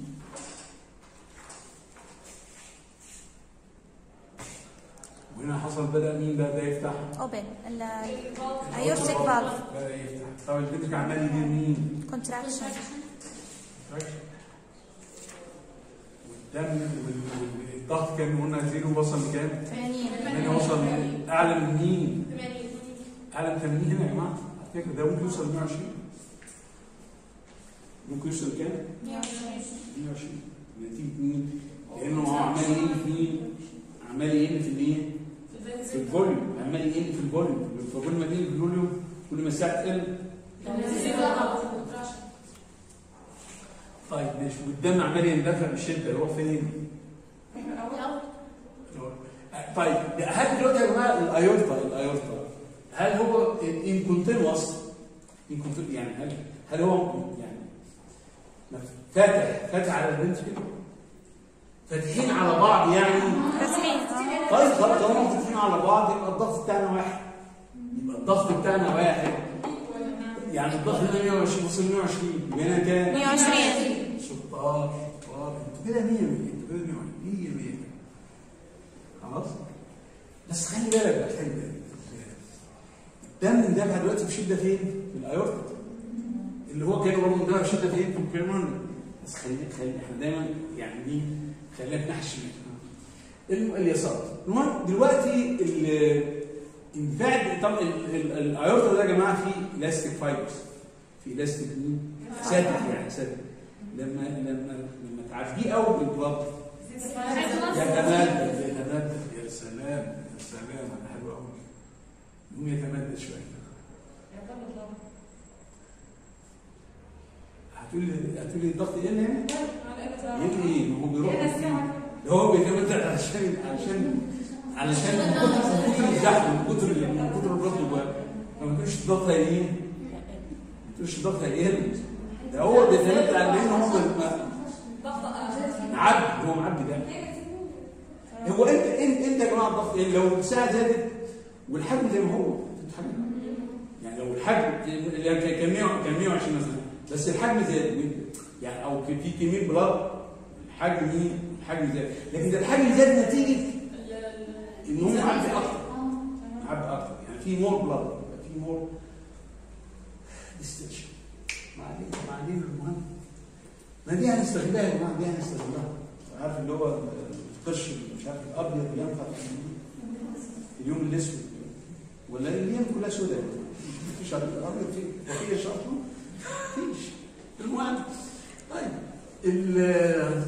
وهنا حصل بدا مين بقى ده يفتح؟ اوبن الايورتيك فالف بدا يفتح طب البنتك عمال يدير مين؟ كونتراكشن والدم وال- والضغط كان قلنا زيرو وصل لكام؟ 80 هنا وصل اعلى من مين؟ اعلى من 80 هنا يا جماعه على فكره ده ممكن يوصل ل 120 ممكن يوصل لكام؟ 120 نتيجه مين؟ لانه هو عمال يقل في مين؟ عمال يقل في الايه؟ في الفوليوم عمال يقل في الفوليوم فكل ما تقل في الفوليوم كل ما الساعه تقل طيب ماشي والدم عمال يندفع بشده هو فين؟ طيب هل دلوقتي يا جماعه الايورتا الايورتا هل هو ان كونتينوس ان يعني هل هل هو يعني فاتح فاتح على البنت كده فاتحين على بعض يعني رسمين آه. طيب طب طالما فاتحين على بعض يبقى الضغط بتاعنا واحد يبقى الضغط بتاعنا واحد يعني الضغط هنا 120 وصل 120 يبقى هنا كام؟ 120 شطار شطار انتوا كده 100 100 انتوا كده 100 100 100 خلاص بس خلي بالك بقى خلي بالك الدم اندفع دلوقتي بشده فين؟ في الايورتا اللي هو كان برضه اندفع بشده فين؟ في الكريمون بس خلي خلي احنا دايما يعني دي خلينا ناحيه الشمال الم- اليسار المهم دلوقتي ال- اندفاع طب ال- ال- الايورتا ده يا جماعه فيه الاستيك فايبرز في الاستيك مين؟ سادك يعني سادك لما لما لما تعديه قوي بالبلط يتمدد يتمدد يا سلام يا سلام انا حلو قوي يقوم يتمدد شويه هتقول لي هتقول لي الضغط يقل يعني؟ يقل ايه؟ ما هو بيروح ده هو بيتمدد علشان علشان علشان من كتر من كتر الزحمه من كتر من كتر الضغط جواه فما تقولش الضغط هيقل ما تقولش الضغط هيقل ده هو بيتمدد على ان هو ما- معبي هو معبي ده هو انت انت انت يا جماعه الضغط إيه؟ لو الساعه زادت والحجم زي ما هو تتحجم يعني لو الحجم اللي كان كان 100 كان 120 مثلا بس الحجم زاد يعني او في كميه بلاد الحجم مين الحجم زاد لكن ده الحجم زاد نتيجه ان هو معبي اكتر معبي اكتر يعني في مور بلاد في مور ديستنشن معادين معادين المهم ما دي هنستغلها يا جماعه دي هنستغلها عارف اللي هو القش مش عارف الابيض اللي ينفع في اليوم الاسود ولا الايام كلها سوداء مفيش ابيض فيه وفيه شرط مفيش المهم طيب ال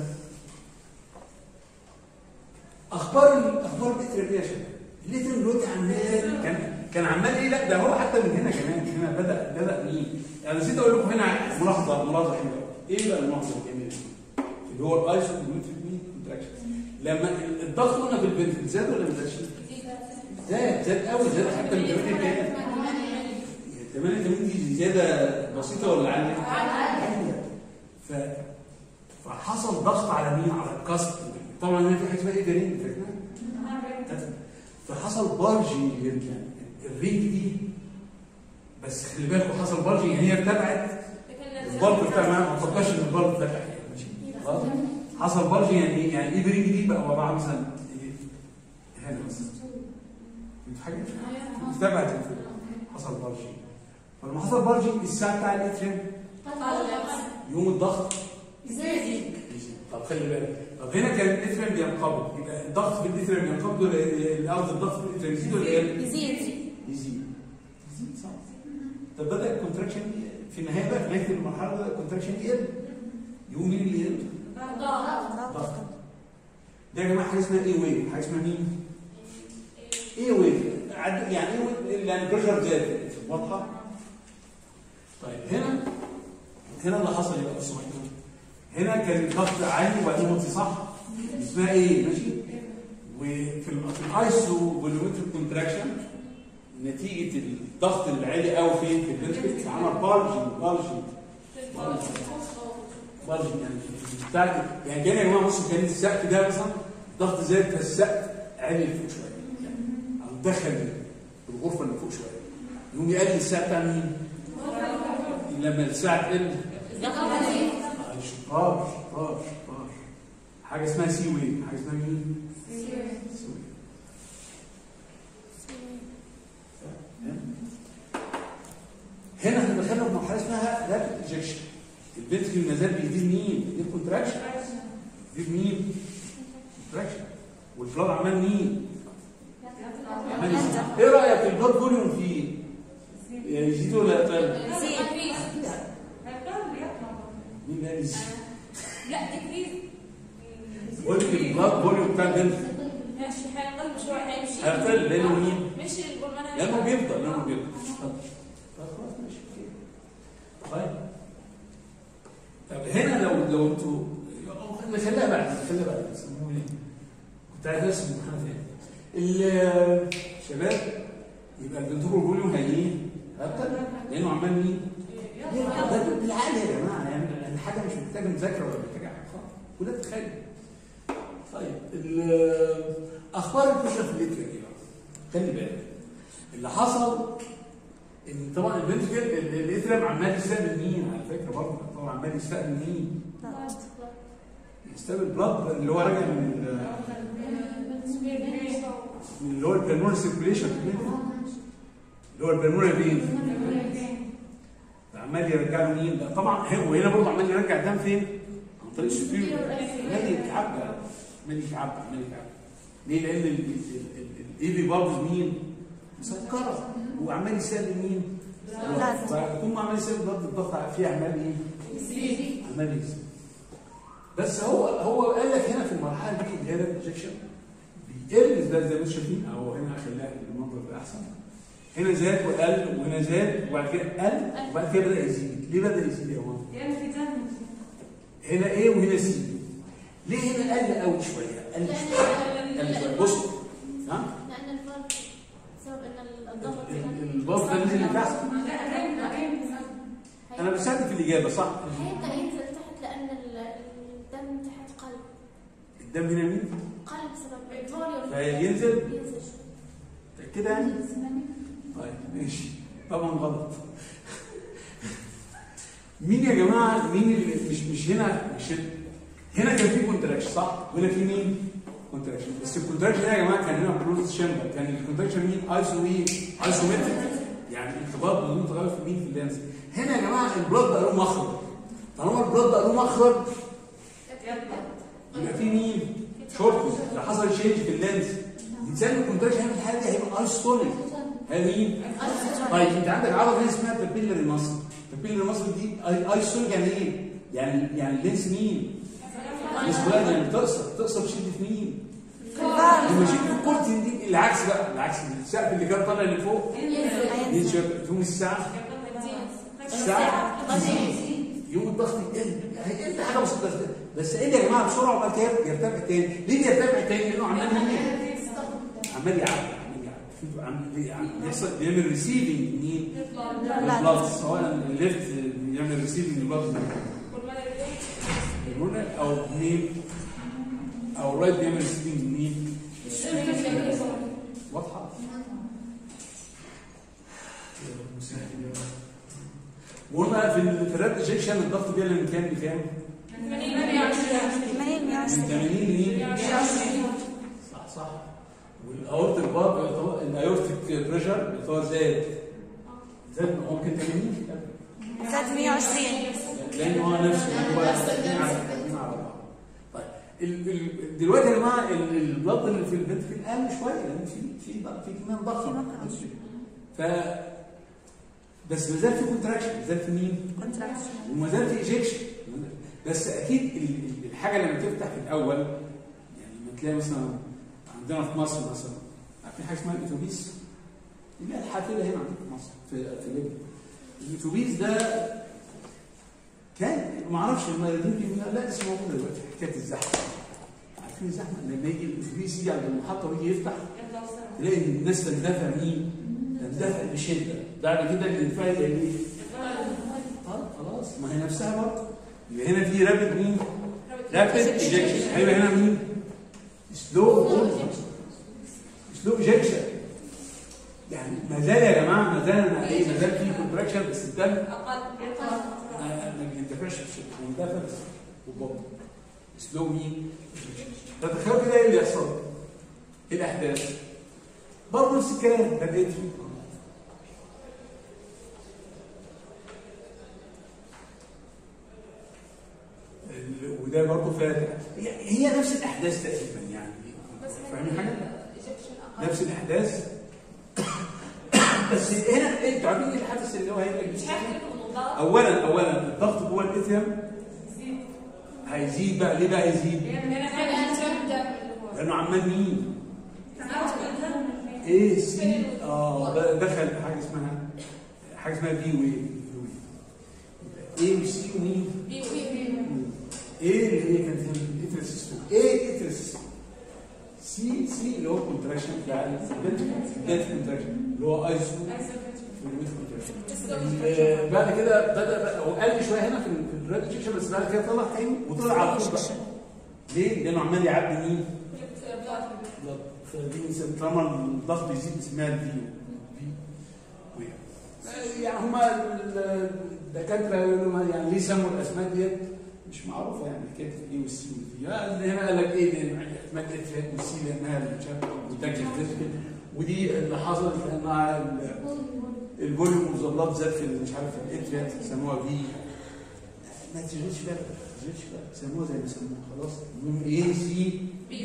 اخبار اخبار الاتر ايه يا شباب؟ الاتر دلوقتي عمال كان كان عمال ايه لا ده هو حتى من هنا كمان هنا بدا بدا مين؟ انا نسيت اقول لكم هنا ملاحظه ملاحظه حلوه ايه بقى الملاحظه الجميله دي؟ اللي هو الايسو مين كونتراكشن لما الضغط قلنا في البنت زاد ولا ما زادش؟ زاد زاد قوي زاد حتى من 8 كام؟ 88 دي زياده بسيطه ولا عاليه؟ عاليه ف فحصل ضغط على مين؟ على الكاست طبعا هنا في حاجه اسمها ايه جرين فاكرها؟ فحصل بارجي يعني الرينج دي بس خلي بالكوا حصل بارجي يعني هي ارتفعت البلط بتاع ما ما تفكرش ان البلط فتح يعني ماشي خلاص؟ حصل بارجي يعني ايه؟ يعني ايه برينج دي بقى عباره عن مثلا إيه؟ هنا مثلا انت حاجه ارتفعت الفوق. حصل بارجي فلما حصل بارجي الساعه بتاع الاتريم يوم الضغط يزيد. طب خلي بالك طب هنا كان الاتريم بينقبض يبقى الضغط في الاتريم ينقبض ولا الارض الضغط في الاتريم يزيد ولا يقل؟ يزيد يزيد يزيد صح طب بدا الكونتراكشن في النهايه بقى في نهايه المرحله ده الكونتراكشن يقل يقوم مين اللي يقل؟ ضغط ده يا جماعه حاجه اسمها ايه ويف حاجه اسمها مين؟ ايه ويف عد- يعني ايه ويف يعني بريشر زاد واضحه؟ طيب هنا هنا اللي حصل يبقى بصوا هنا هنا كان الضغط عالي وبعدين واطي صح؟ اسمها ايه ماشي؟ وفي ال- في الايسو فوليومتريك كونتراكشن نتيجه الضغط العالي قوي فين في الفنتريكل عمل بالجنج بالجنج بالجنج يعني بتاع يعني كان يا جماعه بصوا كان السقف ده مثلا ضغط زاد فالسقف عالي لفوق شويه او دخل الغرفه اللي فوق شويه يقوم يقلل السقف بتاع مين؟ لما الساعه تقل آه، شطار شطار شطار حاجه اسمها سي ويف حاجه اسمها مين؟ سي ويف هنا احنا دخلنا في مرحله اسمها رابid ايجكشن الفنتكل ما زال بيدير مين؟ بيدير كونتراكشن بيدير مين؟ كونتراكشن والفلاد عمال مين؟ عمال يزيد. ايه رايك البلاد فوليوم فيه؟ يزيد ولا يقل؟ مين اللي يزيد؟ لا تكريس قول لي البلاد فوليوم بتاع البنت ماشي هيقل شوي هيمشي هيقل لانه مين؟ مش البرمانة لانه بيفضل لانه بيفضل طب طب خلاص ماشي اوكي طيب طب هنا لو لو انتوا نخليها بعد نخليها بعد يسموه ايه؟ كنت عايز ارسم امتحان تاني الشباب يبقى الفنتورال فوليوم هي ايه؟ هيقل لانه عمال مين؟ ده بالعقل يا جماعه يعني الحاجه مش محتاجه مذاكره ولا محتاجه حاجه خالص وده تخيل طيب ال- اخبار البشر في الليتر ايه بقى؟ خلي بالك اللي حصل ان طبعا البنت كده الاترم عمال يستقبل مين على فكره برضه طبعا عمال يستقبل مين؟ يستقبل بلاد اللي هو راجع من ال- من اللي هو البلمونري سيركيوليشن اللي هو البلمونري فين؟ عمال يرجع له مين؟ لا طبعا هو هنا برضه عمال يرجع الدم فين؟ عن طريق السوبيريور عمال يتعبى عمال يتعبى عمال يتعبى ليه؟ لان الايفي فالفز مين؟ مسكره وعمال يسال مين؟ بلاد. فيكون عمال يسال ضغط الضغط فيه عمال ايه؟ عمال يزيد بس هو هو قال لك هنا في المرحله دي اللي هي الانجكشن بيقل ده زي ما انتم شايفين او هنا خليها المنظر ده احسن هنا زاد وقل وهنا زاد وبعد كده قل وبعد كده بدا يزيد ليه بدا يزيد يا ماما؟ لأن في دم هنا ايه وهنا سي ليه هنا قل قوي شويه قل شويه قل شويه بص ها لأن الفرق بسبب أن الضغط ال- الضغط ده نزل لتحت انا بساعدك في الاجابه صح هيبدأ ينزل تحت لأن ال- الدم تحت قلب الدم هنا مين قلب بسبب الفوليوم فينزل ينزل شوي. كده يعني طيب ماشي طبعا غلط مين يا جماعه مين اللي مش مش هنا مش هنا هنا كان في كونتراكشن صح وهنا في مين كونتراكشن بس الكونتراكشن ده يا جماعه كان هنا كلوز شامبر كان الكونتراكشن مين ايسو ايه ايسومتريك يعني انقباض بدون تغير في مين في اللانس هنا يا جماعه البلاد بقى له مخرج طالما البلاد بقى له مخرج يبقى في مين شورت لو حصل شينج في اللانس يتسمى الكونتراكشن هنا في الحاله دي هيبقى ايستونيك هي مين طيب انت عندك عضله هنا اسمها بابيلري ماسل البابيلري ماسل دي اي ايستونيك يعني ايه يعني يعني اللينس مين مش بلاد يعني بتقصر بتقصر بشده في مين لما شده في الكورتين دي العكس بقى العكس السقف اللي كان طالع لفوق ينزل تقوم الساعه الساعه يوم الضغط يقل هيقل حاجه بسيطه بس- بس ايه يا جماعه بسرعه وبعد كده يرتفع تاني ليه يرتفع تاني لانه عمال يمين عمال يعب عمال يعب شوف عمال يعب. بيحصل بيعمل ريسيفنج مين؟ البلاد سواء الليفت بيعمل ريسيفنج البلاد هنا او مين او الرايت بيعمل ريسيفنج مين؟ واضحه؟ يا رب مسهل يا رب. وقلنا في ال- في الراد ايجكشن الضغط بيعلى من كام لكام؟ 80 من 120 80 لمين؟ صح صح والاورتيك بار الايورتيك بريشر اللي هو زاد زاد ممكن 80 زاد 120 لان هو نفسه هو الاثنين على الاثنين على بعض طيب ال- ال- دلوقتي يا جماعه ال- البلد اللي في الفنتركل قل شويه لان في في ضغط- في كمان ضغط في مخرج. ف بس ما زال في كونتراكشن ما زال في مين؟ كونتراكشن وما زال في ايجكشن بس اكيد ال- ال- الحاجه لما تفتح في الاول يعني لما تلاقي مثلا عندنا في مصر مثلا في حاجه اسمها الاتوبيس اللي هي الحافله هنا عندنا في مصر في في ليبيا الاتوبيس ده كان ما اعرفش ما يمكن لا لسه موجوده دلوقتي حكايه الزحمه عارفين الزحمه لما يجي الاتوبيس يجي عند المحطه ويجي يفتح تلاقي ان الناس تندفع مين؟ تندفع بشده بعد كده الانفاق يبقى ايه؟ آه، خلاص ما هي نفسها برضه يبقى هنا في رابد مين؟ رابد ايجكشن هيبقى هنا مين؟ سلو سلو ايجكشن يعني ما زال يا جماعه ما زال أنا ايه ما زال في كونتراكشن بس الدم اقل ما ما بيندفعش بشكل بيندفع بس وبطء سلو مين؟ تتخيل كده ايه اللي يحصل؟ ايه الاحداث؟ برضه نفس الكلام بدات فيه ال- وده برضه فاتح هي هي نفس الاحداث تقريبا يعني فاهمين حاجه؟ نفس الاحداث بس هنا انتوا عارفين ايه الحدث اللي هو هيبقى مش جديد؟ هيختلف الموضوع اولا اولا الضغط جوه الاثيوم هيزيد بقى ليه بقى يزيد؟ هنا حاجه تبدا اللي هو لانه عمال مين؟ تناول ايه سي اه ده دخل في حاجه اسمها حاجه اسمها بي وي ايه وسي ومين؟ بي وي ايه اللي هي كانت في الاترس سيستم ايه اترس سي سي اللي هو الكونتراكشن بتاع الديت كونتراكشن اللي هو ايسو آه، بعد كده بدا بقى هو قل شويه هنا في ال- في الريد انجكشن بس بعد كده طلع تاني وطلع على طول بقى ليه؟ لانه عمال يعدي مين؟ بلاد. فدي بنسمي- طالما الضغط بيزيد بنسميها الفي في وي. يعني هما ال- الدكاتره يقولوا ما- يعني ليه سموا الاسماء ديت مش معروفه يعني حكايه الاي والسي والفي يعني هنا قال لك ايه لان احتمال الاف والسي لانها مش عارف متاكد ودي اللي حصلت لانها ال- الفوليوم اوف ذا بلاد زاد في ال- مش عارف الاتريات سموها في ما تشغلش بالك ما تشغلش بالك سموها زي ما سموها خلاص المهم ايه سي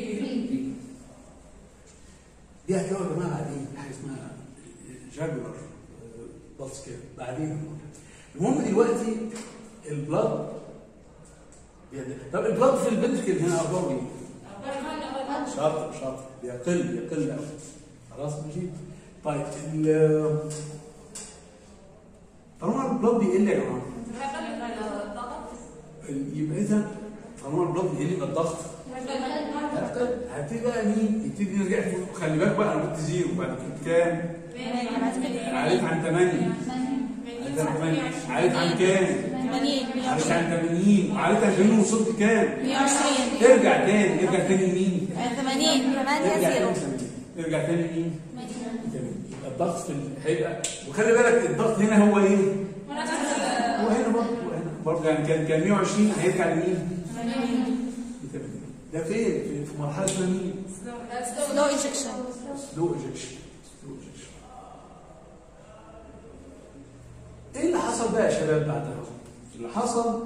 دي هتلاقوا يا جماعه بعدين حاجه اسمها جاجولار بلس كده بعدين المهم دلوقتي البلاد بيد- طب البلاد في الفنتركل هنا اخباره ايه؟ شاطر شاطر بيقل يقل قوي خلاص ماشي طيب ال طالما البلاد بيقل يا جماعه ال- يبقى اذا طالما البلاد بيقل يبقى الضغط هيقل. هبتدي بقى مين؟ يبتدي نرجع فوق. خلي بالك بقى انا كنت زيرو بعد كده كام؟ عارف عن 8 عارف عن كام؟ 80 عارف عن 80 وعارف عن 80 وصلت كام؟ 120 ارجع تاني ارجع تاني لمين؟ 80 8 ارجع تاني 0 80 ارجع تاني لمين؟ 80 يبقى الضغط في ال- هيبقى وخلي بالك الضغط هنا هو ايه؟ هو هنا برضه هو هنا برضه يعني كان كان 120 هيرجع لمين؟ ل 80 ده فين؟ في في مرحله اسمها مين؟ سلو ايجكشن سلو ايجكشن سلو ايجكشن ايه اللي حصل بقى يا شباب بعدها؟ اللي حصل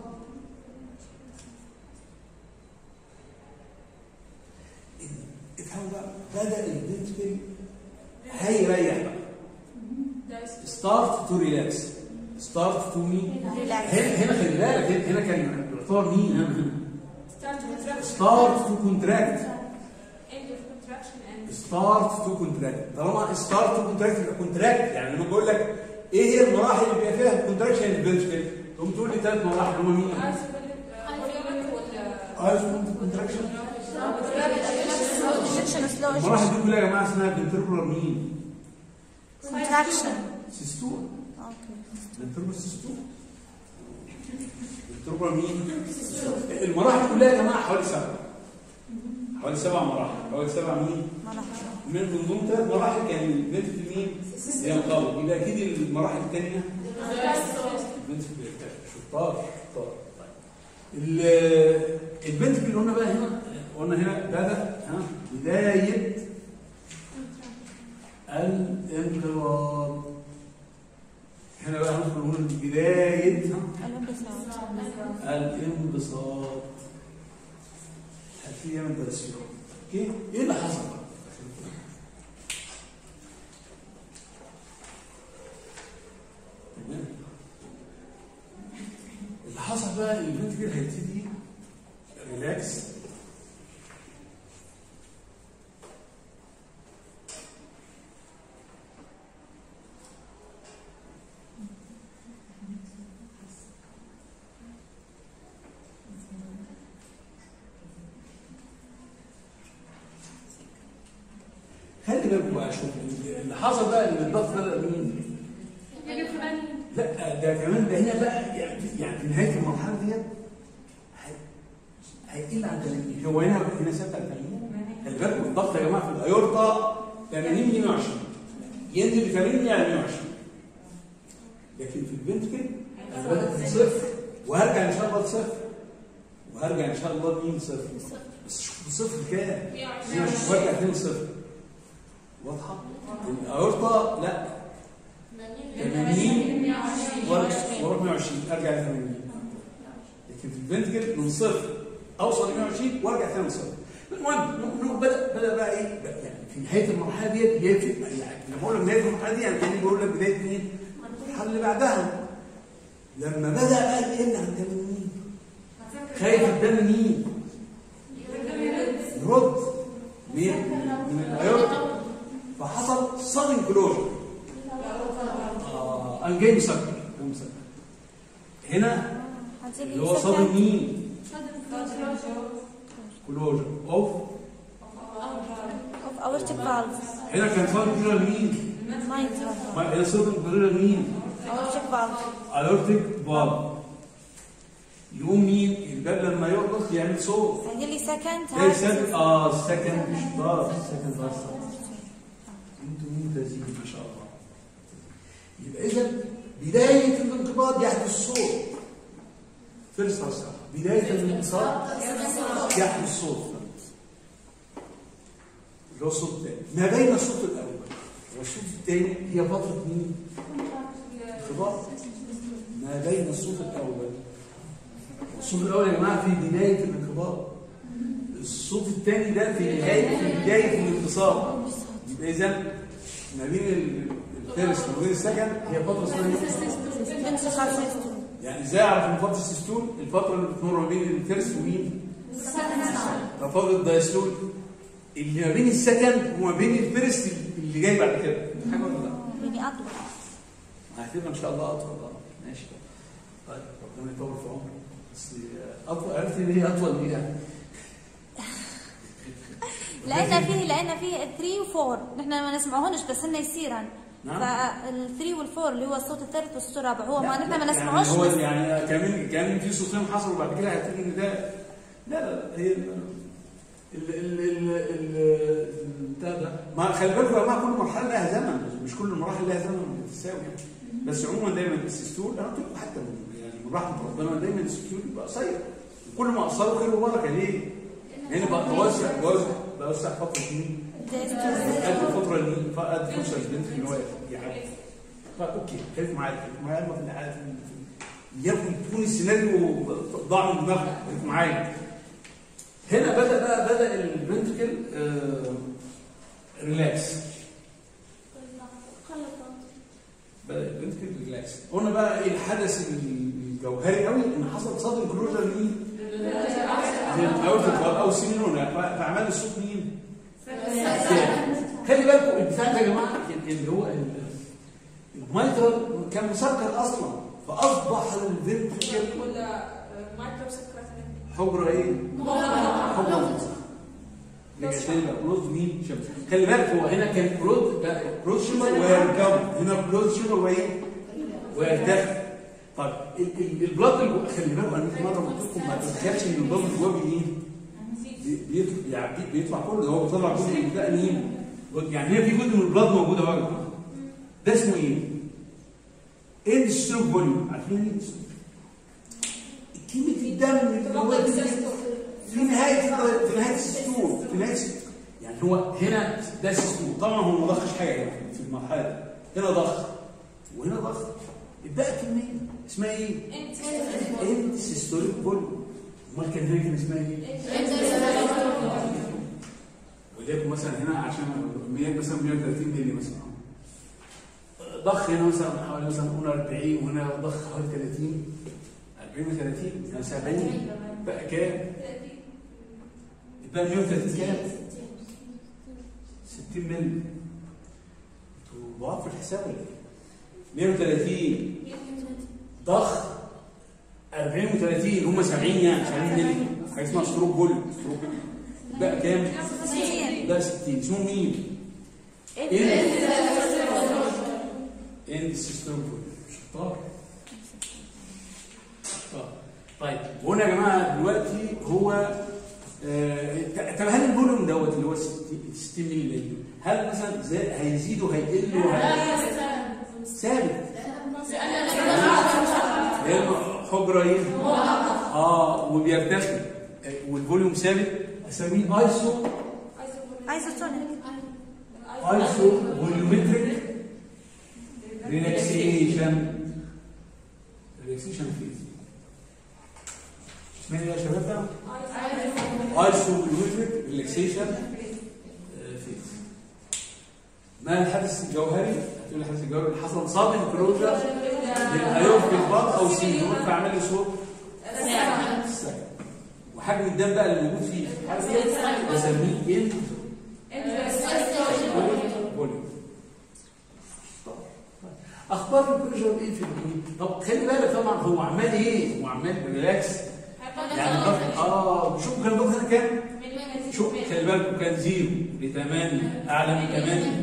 إن- افهموا بقى بدا الفنتكل هيريح بقى ستارت تو ريلاكس ستارت تو مين؟ ريلاكس هنا هنا خلي بالك هنا- هنا كان بيختار مين؟ هنا ستارت تو كونتراكت ستارت تو كونتراكت طالما ستارت تو كونتراكت يبقى كونتراكت يعني لما بقول لك ايه هي المراحل اللي بيبقى فيها الكونتراكشن الفنتكل تقوم تقول لي ثلاث مراحل هم مين؟ ايز كونتراكشن ايجكشن سلو المراحل ايجكشن دي كلها يا جماعه اسمها فنتركولار مين؟ كونتراكشن سيستول اوكي فنتركولار سيستول فنتركولار مين؟ المراحل كلها يا جماعه حوالي سبعه حوالي سبع مراحل حوالي سبع مين؟ مراحل من من ضمن ثلاث مراحل كان البنت في مين؟ هي القلب يبقى اكيد المراحل الثانيه البنت في شطار شطار طيب ال- البنت اللي قلنا بقى هنا قلنا هنا بدا ها بدايه الانقراض هنا بقى هندخل نقول بدايه ها الانبساط الانبساط هتلاقيها من درسيهم اوكي ايه اللي حصل بقى؟ تمام اللي حصل بقى البنت كده هيبتدي ريلاكس خلي بالكم بقى شوف اللي حصل بقى ان الضغط بدا مين؟ يعني فلان لا ده كمان ده هنا بقى يعني يعني في نهايه المرحله ديت هي- هيقل عن 80 هو هنا هنا ثابت على 80 خلي بالكم الضغط يا جماعه في الايورتا 80 120 ينزل ل 80 يعني 120 لكن في الفنتكل انا بدات من صفر وهرجع ان شاء الله لصفر وهرجع ان شاء الله لمين صفر بس شوف صفر كام 120 وارجع تاني صفر واضحه؟ الايورتا لا 80 واروح 120 ارجع ل 80 لكن في الفنتجل من صفر اوصل ل 120 وارجع ثاني صفر المهم انه بدا بدا بقى ايه بقى يعني في نهايه المرحله ديت هي في يعني لما بقول لك نهايه المرحله دي يعني كاني بقول لك بدايه مين؟ المرحله اللي بعدها لما بدا بقى يقل عن 80 خايف قدام مين؟ يرد مين؟ من الايورتا فحصل صدم كلوجر اه انا جاي مسكر جاي مسكر هنا هتجيب اللي هو صدم مين؟ كلوجر اوف اوف اورتيك فالف هنا كان صدم كلوجر مين؟ مايترال ما هنا صدم كلوجر مين؟ اورتيك فالف ايورتيك فالف يقوم مين؟ الباب لما يرقص يعمل صوت هيجي لي سكند ده سكند اه سكند مش ضار سكند ضار انتوا ممتازين ما شاء الله يبقى اذا بدايه الانقباض يحدث صوت فيرست بدايه الانقباض يحدث صوت اللي هو الصوت الثاني ما بين الصوت الاول والصوت الثاني هي فتره مين؟ انقباض ما بين الصوت الاول الصوت الاول يا جماعه في بدايه الانقباض الصوت الثاني ده في نهايه في بدايه الانتصاب يبقى اذا ما بين ال- الفيرست وما بين السكند هي فتره اسمها ايه؟ انتقال سيستول يعني ازاي اعرف ان فتره السيستول الفتره اللي بتمر ما بين الفيرست ومين؟ طب فتره الدايستول اللي ما بين السكند وما بين الفيرست اللي جاي بعد كده حاجه ولا لا؟ يعني اطول هتبقى ان شاء الله اطول اه ماشي طيب ربنا يطول في عمرك بس اطول عرفت ان هي اطول ليه يعني؟ لان فيه لان فيه 3 و4 نحن ما نسمعوهنش بس انه يصيرن نعم. فال3 وال4 اللي هو الصوت الثالث والصوت الرابع هو ما لا، نحن ما لا، نسمعوش يعني هو بس يعني كمان كمان في صوتين حصلوا بعد كده هتيجي ان ده لا لا لا هي ال ال ال ال ال بتاع ده ما خلي بالكم يا جماعه كل مرحله لها زمن مش كل المراحل لها زمن متساوي يعني بس عموما دايما السيستول انا قلت لكم حتى من- يعني من رحمه ربنا دايما السيستول يبقى قصير وكل ما قصروا خير وبركه ليه؟ هنا بقى توسع توسع توسع فتره مين؟ قد الفتره اللي فقد فرصه البنت ان هو يعني فاوكي خليك معايا خليك معايا ما في الحالات يكن تكون السيناريو ضاع من دماغك خليك معايا هنا بدا بقى بدا الفنتكل آه ريلاكس بدا الفنتكل ريلاكس قلنا بقى ايه الحدث الجوهري قوي ان حصل صدم كلوجر مين؟ للاورتيك او سيمينونا فعمل الصوت مين؟ خلي بالكم البتاع ده يا جماعه اللي هو ال- الميترال كان مسكر اصلا فاصبح الفنتكل ولا مايكرو سكرات حجره ايه؟ حجره رجع تاني بقى كلوز مين؟ شمس خلي بالك هو هنا كان كلوز لا كلوز شمر ويركب هنا كلوز شمر وايه؟ ويرتفع طيب ال- ال- البلاط اللي جوه- خلي بالكم انا مره قلت لكم ما تتخيلش ان البلاط اللي جوه ايه؟ بي- بيطلع يعني بي- بيطلع كله ده هو بيطلع جزء من ده مين؟ يعني هي في جزء من البلاد موجود اهو يا جماعه. ده اسمه ايه؟ ايه الستروك فوليوم عارفين ايه الستروك؟ كميه الدم اللي هو في نهايه في نهايه السطور في نهايه السطور. يعني هو هنا ده السطور طبعا هو ما ضخش حاجه يعني في المرحله دي هنا ضخ وهنا ضخ اتبقى كميه اسمها ايه؟ انت سيستوليك فوليوم امال كان هنا كان اسمها ايه؟ وليكن مثلا هنا عشان 100 مثلا 130 مللي مثلا ضخ هنا مثلا حوالي مثلا قلنا 40 وهنا ضخ حوالي 30 40 و 30 يعني 70 بقى كام؟ يبقى 130 كام؟ 60 مللي انتوا ضعاف في الحساب ولا ايه؟ 130 ضخ 40 و30 هم 70 يعني 70 مللي حاجه اسمها ستروك فوليوم ستروك بقى كام؟ 60 ده 60 اسمه مين؟ اند سيستم شطار شطار طيب هنا يا جماعه دلوقتي هو آه، طب هل الفوليوم دوت اللي هو 60 مللي هل مثلا زي هيزيد وهيقل وهي- ثابت هي حجره ايه؟ اه وبيرتفع آه، والفوليوم ثابت اسميه ايسو ايزوتونيك ايسو فوليومتريك ريلاكسيشن ريلاكسيشن فيز اسمها ايه يا شباب ده؟ ايسو فوليومتريك ريلاكسيشن فيز ما الحدث الجوهري؟ هتقول لي الحدث الجوهري اللي حصل صاب انكلوجر للايون في البط او سينور فعمل لي صوت السكن وحجم الدم بقى اللي موجود فيه حجم ايه؟ بسميه انت فوليوم اخبار البريشر ايه في الجنين؟ طب خلي بالك طبعا هو عمال ايه؟ هو عمال ريلاكس يعني ضغط اه شوف كان ضغط هنا كام؟ شوف خلي بالك كان زيرو ل 8 اعلى من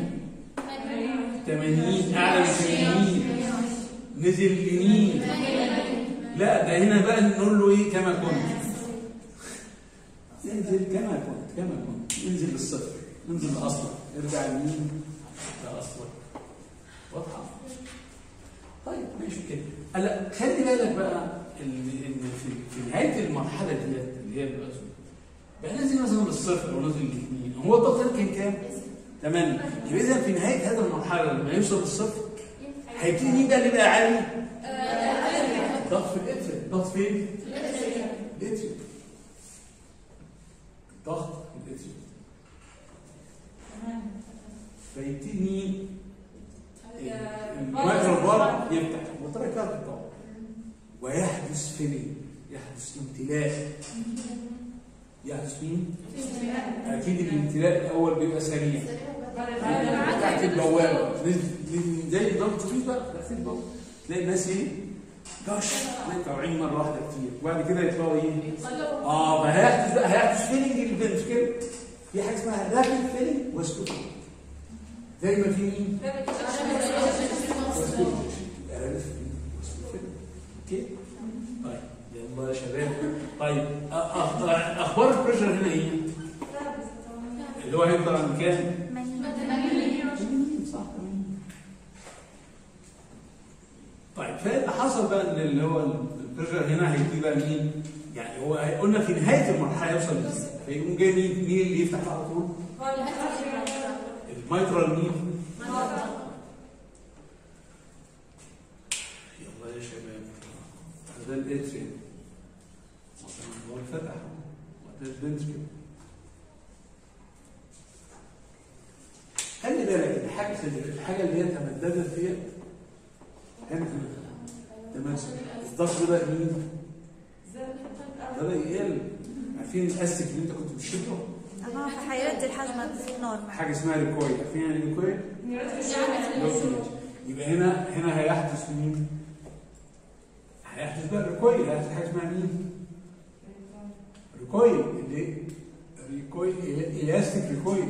8 80 اعلى من 80 نزل لمين؟ لا ده هنا بقى نقول له ايه كما كنت انزل كما كنت كما كنت انزل للصفر انزل لاصلك ارجع لمين؟ لاصلك واضحه؟ طيب ماشي كده هلا خلي بالك بقى ان ان في, في نهايه المرحله ديت اللي هي الأزمة بقى نازل مثلا للصفر او نازل لاثنين هو الضغط هنا كان كام؟ 8 يبقى اذا في نهايه هذه المرحله لما يوصل للصفر هيبتدي مين بقى اللي يبقى عالي؟ ضغط في الاتريال ضغط فين؟ الاتريال ضغط في الاتريال فيبتدي مين؟ الميكروبار يفتح وتركات طبعا ويحدث فيلم يحدث امتلاء يحدث مين؟ اكيد الامتلاء الاول بيبقى سريع تحت البوابه نزل- زي نظام التوفيق بقى تحت البوابه تلاقي الناس ايه؟ دش تلاقي طالعين مره واحده كتير وبعد كده يطلعوا ايه؟ اه ما هيحدث بقى هيحدث فيلنج للبنت كده في حاجه اسمها رابid فيلنج وسكوت زي ما في مين؟ وسكوت يبقى رابid فيلنج وسكوت اوكي؟ طيب يلا يا شباب طيب أ- أ- اخبار البريشر هنا ايه؟ اللي هو هيفضل عند كام؟ صح طيب فاللي حصل بقى ان اللي هو البريشر هنا هيجي بقى مين؟ يعني هو قلنا في نهايه المرحله يوصل لزيرو فيقوم جاي مين؟ مين اللي يفتح على طول؟ الميترال مين؟ يلا يا شباب ده الاتريم مثلا هو اتفتح وده الفنتريم خلي بالك الحاجه الحاجه اللي هي تمددت ديت هنا تماسك الضغط بقى مين؟ بدا يقل عارفين الاستك اللي انت كنت بتشده اه فحيرد الحجم نورمال حاجه اسمها ريكويل عارفين يعني ريكويل؟ يبقى هنا هنا هيحدث مين؟ هيحدث بقى ريكويل هيحدث حاجه اسمها مين؟ ريكويل اللي ريكويل الاستيك ريكويل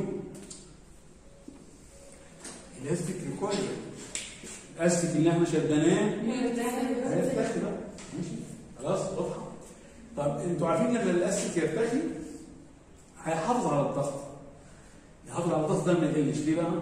الاستيك ريكويل الاستيك اللي احنا شدناه هيرتخي بقى ماشي خلاص واضحه طب انتوا عارفين لما الاستيك يرتخي هيحافظ على الضغط يحافظ على الضغط ده ما يقلش ليه بقى؟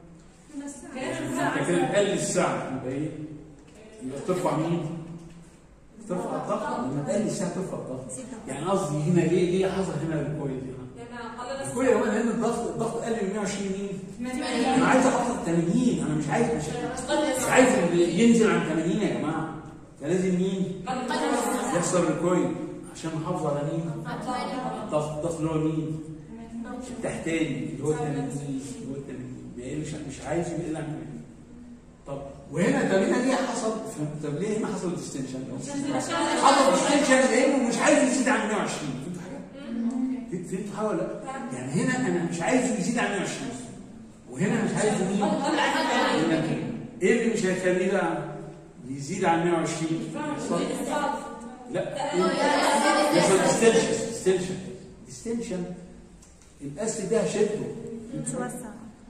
لكن قل الساعة يبقى ايه؟ يبقى ترفع مين؟ ترفع الضغط لما تقل الساعة ترفع الضغط يعني قصدي هنا ليه ليه حصل هنا الكويل هنا؟ الكويل يا لان الضغط الضغط قل من 120 مين؟ انا عايز احط 80 انا مش عايز مش, مش عايز اللي ينزل عن 80 يا جماعة فلازم مين؟ يحصل ريكويل عشان نحافظ على مين؟ الضغط الضغط اللي هو مين؟ التحتاني اللي هو 80 اللي هو 80 ما يقلش مش عايز يقل عن 80 طب وهنا طب هنا ليه حصل طب ليه هنا حصل ديستنشن؟ حصل ديستنشن لانه مش عايز يزيد عن 120 فهمتوا حاجه؟ فهمتوا حاجه ولا لا؟ يعني هنا انا مش عايزه يزيد عن 120 وهنا مش عايزه مين؟ هنا كده. ايه اللي مش هيخليه بقى يزيد عن 120 يحصل لا يحصل ديستنشن ديستنشن ديستنشن الاسد ده هشده متوسع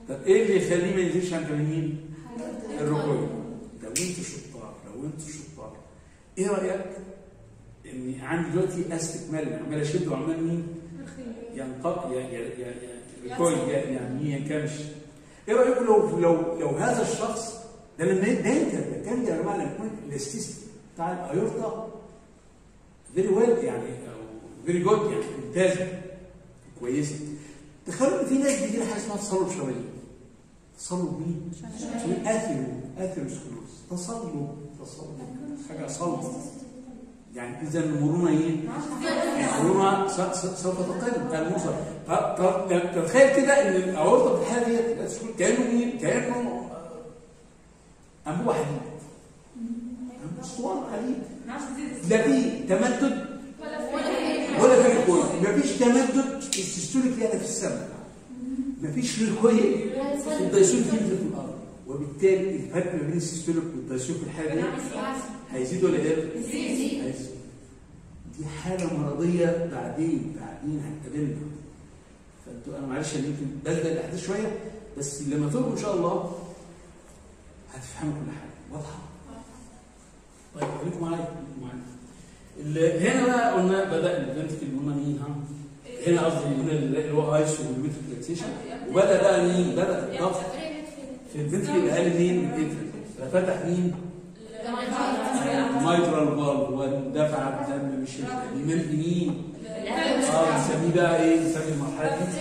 طب ايه اللي يخليه ما ينزلش عن 80 الركوع لو انتوا شطار لو انتوا شطار ايه رايك ان عندي دلوقتي استكمال عمال اشد وعمال مين ينقط يا يا يا يا الكل يا- يعني ينكمش ايه رايكم لو لو لو هذا الشخص ده لما ده انت ده كان يا جماعه لما يكون الاستيست بتاع الايورتا فيري ويل يعني فيري جود يعني ممتازه كويسه تخيلوا ان في ناس بيجي لها حاجه اسمها تصلب شرايين تصلب مين؟ اسمه اثيرو اثيروسكلوز تصلب تصلب حاجه صلبه يعني اذا المرونه ايه؟ المرونه س- س- سوف تقل بتاع الموصل ط- ط- تتخيل كده ان الاورطه في الحاله ديت الأسكول كانه مين؟ كانه آه، انبوبه حديد اسطوانه حديد لا في تمدد ولا في ركوي مفيش تمدد السيستوليك هنا في السماء مفيش ركوي الدايسوليك ينزل في الارض وبالتالي الفرق ما بين السيستوليك والدايسوليك في الحاله دي هيزيد ولا يقل؟ هيزيد دي حاله مرضيه بعدين بعدين هتقابلنا فانتوا انا معلش أنا يمكن بلد الاحداث شويه بس لما تقروا ان شاء الله هتفهموا كل حاجه واضحه طيب خليكم معايا خليكم معايا ال- هنا بقى قلنا بدا الفنتكل اللي قلنا مين ها هنا قصدي هنا اللي هو ايسو والميتر ريلاكسيشن وبدا بقى مين بدا الضغط في الفنتكل الاقل مين الانفنتكل ففتح مين مايترال فالف واندفع الدم مش اليمين يمين اه نسميه بقى ايه نسمي المرحله دي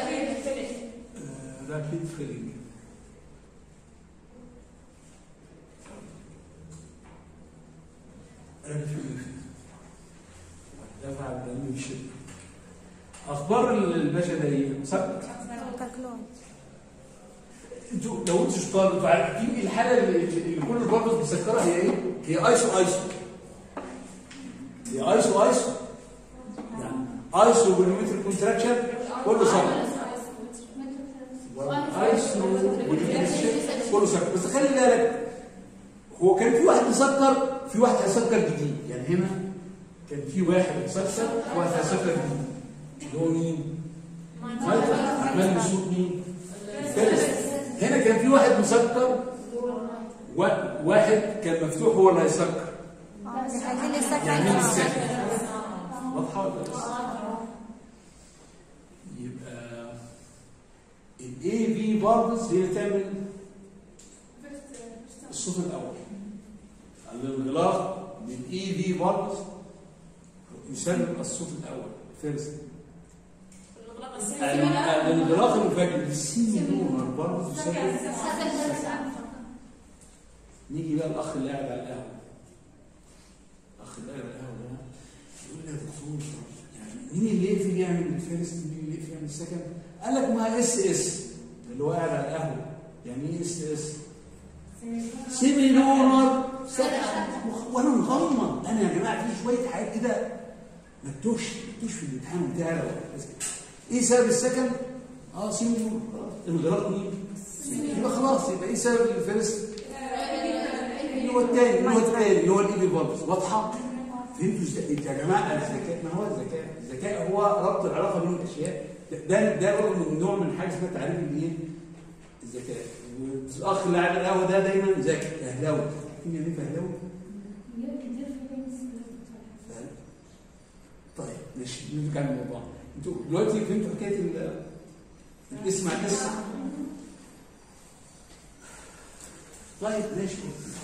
رابيد فيلينج رابيد فيلينج دفع الدم بشده اخبار الباشا ده ايه؟ سكت كالكلون انتوا لو انتوا شطار انتوا عارفين الحاله اللي, اللي كل البابلز بيسكرها هي ايه؟ هي ايسو ايسو هي ايسو ايسو يعني ايسو بالمتر كونتراكشن كله سكر ايسو بالمتر كله سكر بس خلي بالك هو كان في واحد مسكر في واحد هيسكر جديد يعني هنا كان في واحد مسكر وواحد هيسكر جديد اللي هو مين؟ مايكل عمال بصوت مين؟ فارس هنا كان في واحد مسكر وواحد كان مفتوح هو اللي هيسكر عايزين يسكر يعني مين السكر واضحه ولا لسه؟ يبقى الاي في باربس هي تعمل الصوت الاول الانغلاق بالاي في باربس يسبب الصوت الاول فيرست الانغلاق المفاجئ بالسي نور برضه يسبب نيجي بقى الاخ اللي قاعد على القهوه الاخ اللي قاعد على القهوه ده يقول لي يا دكتور يعني مين اللي يقفل يعمل الفيرست مين اللي يقفل يعمل السكند قال لك ما اس اس اللي هو قاعد على القهوه يعني ايه اس اس سيمي نورمال وانا مغمض انا يا جماعه في شويه حاجات كده ما تتوهش ما تتوهش في الامتحان بتاعي لو ايه سبب السكند؟ اه سيمي نورمال خلاص انغلاق مين؟ يبقى خلاص يبقى ايه سبب الفيرست؟ اللي هو الثاني اللي هو الثاني اللي هو الايفي فالفز واضحه؟ فهمتوا ازاي يا جماعه الذكاء ما هو الذكاء؟ الذكاء هو ربط العلاقه بين الاشياء ده ده برضه من نوع من حاجه اسمها تعريف الايه؟ الذكاء والاخ اللي على القهوه ده دايما ذكي فهلاوي عارفين يعني ايه فهلاوي؟ فهل- طيب ماشي نرجع للموضوع انتوا دلوقتي فهمتوا حكايه ال- الاسم على الاسم طيب ماشي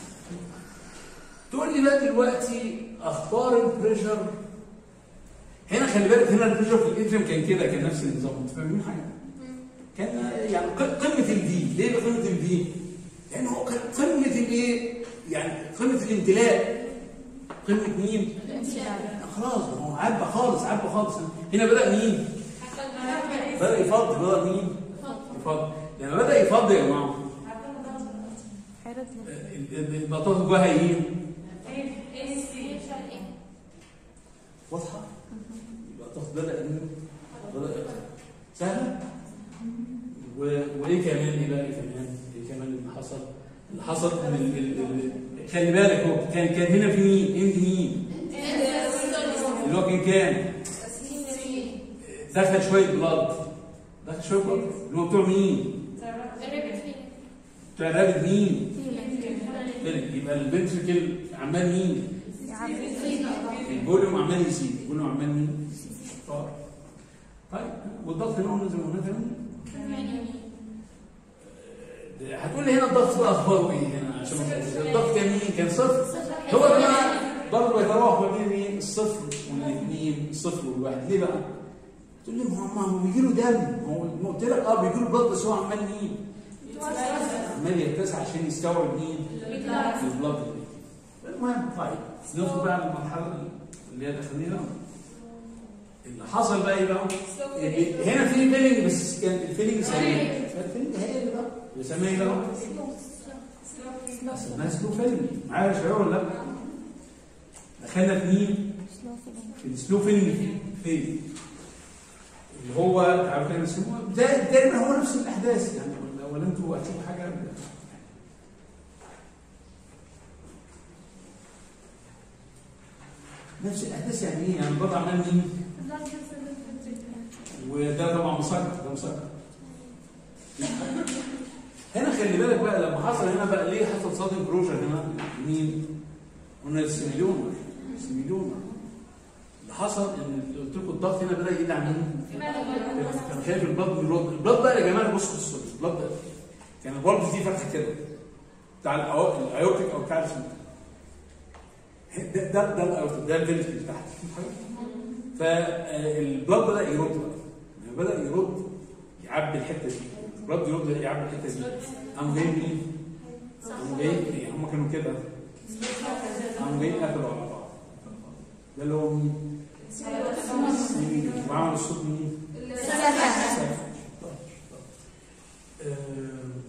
تقول لي بقى دلوقتي اخبار البريشر هنا خلي بالك هنا البريشر في الانترم كان كده كان نفس النظام انتوا فاهمين حاجه؟ كان يعني ق- قمه الفي ليه بقى قمه الفي؟ لان هو كان قمه الايه؟ يعني قمه الامتلاء قمه مين؟ خلاص ما هو عبى خالص عبى خالص هنا بدا مين؟ بدا يفضي بدا مين؟ يفضي لما بدا يفضي يا جماعه حيرتني ال- ال- البطاطا جواها ايه؟ واضحه؟ البطاطا بدا ايه؟ بدا سهله و... وايه كمان ايه بقى إيه كمان؟ ايه كمان اللي حصل؟ اللي حصل ان ال... ال... ال... خلي بالك هو كان كان هنا في مين؟ اند مين؟ اللي هو كان كام؟ دخل شويه بلاد دخل شويه بلاد اللي هو بتوع مين؟ الريبت فيه بتاع الرابد مين؟ فيلم يبقى الفنتركل عمال مين؟ الفوليوم عمال يزيد الفوليوم عمال مين؟ طار طيب والضغط هنا قلنا زي ما قلنا تمام هتقول لي هنا الضغط بقى اخباره ايه هنا عشان ما تقولش. الضغط كان مين؟ كان صفر هو يا جماعه برضه يتراوح ما بين ايه؟ الصفر والاثنين الصفر والواحد ليه بقى؟ تقول لي ما هو ما هو بيجي له دم هو ما قلت لك اه بيجي له بلد بس هو عمال مين؟ عمال يتسع عشان يستوعب مين؟ البلد المهم طيب ندخل بقى للمرحله اللي هي الاخرانيه اللي حصل بقى ايه بقى؟ هنا في فيلينج بس كان الفيلينج سريع فالفيلينج هي اللي بقى بيسميها ايه بقى؟ الناس سلو فيلينج معايا يا شباب ولا لا؟ دخلنا في مين؟ في السلو فيلينج فين؟ اللي هو تعرف كده بيسموه ده تقريبا هو نفس الاحداث يعني ولا- ولا انتوا هتشوفوا حاجه نفس الاحداث يعني ايه؟ يعني الوضع عمال مين؟ وده طبعا مسكر ده مسكر هنا خلي بالك بقى لما حصل هنا بقى ليه حصل صادم كروجر هنا مين؟ قلنا السيميليون السيميليون اللي حصل ان قلت لكم الضغط هنا بدا يقل عن مين؟ كان خايف البلد من البلد البلد بقى يا جماعه بصوا بصوا البلد ده كان البلد دي فتحه كده بتاع الأو- الايوتيك او بتاع السمك ده ده ده الايوتيك ده الفيلز اللي تحت فالبلد بدا يرد بقى لما بدا يرد يعبي الحته دي البلد يرد يعبي الحته دي قام جاي مين؟ قام جاي هم كانوا كده قام جاي قفلوا على بعض ده اللي هو مين؟ سنين. وعمل الصوت مين؟ آم،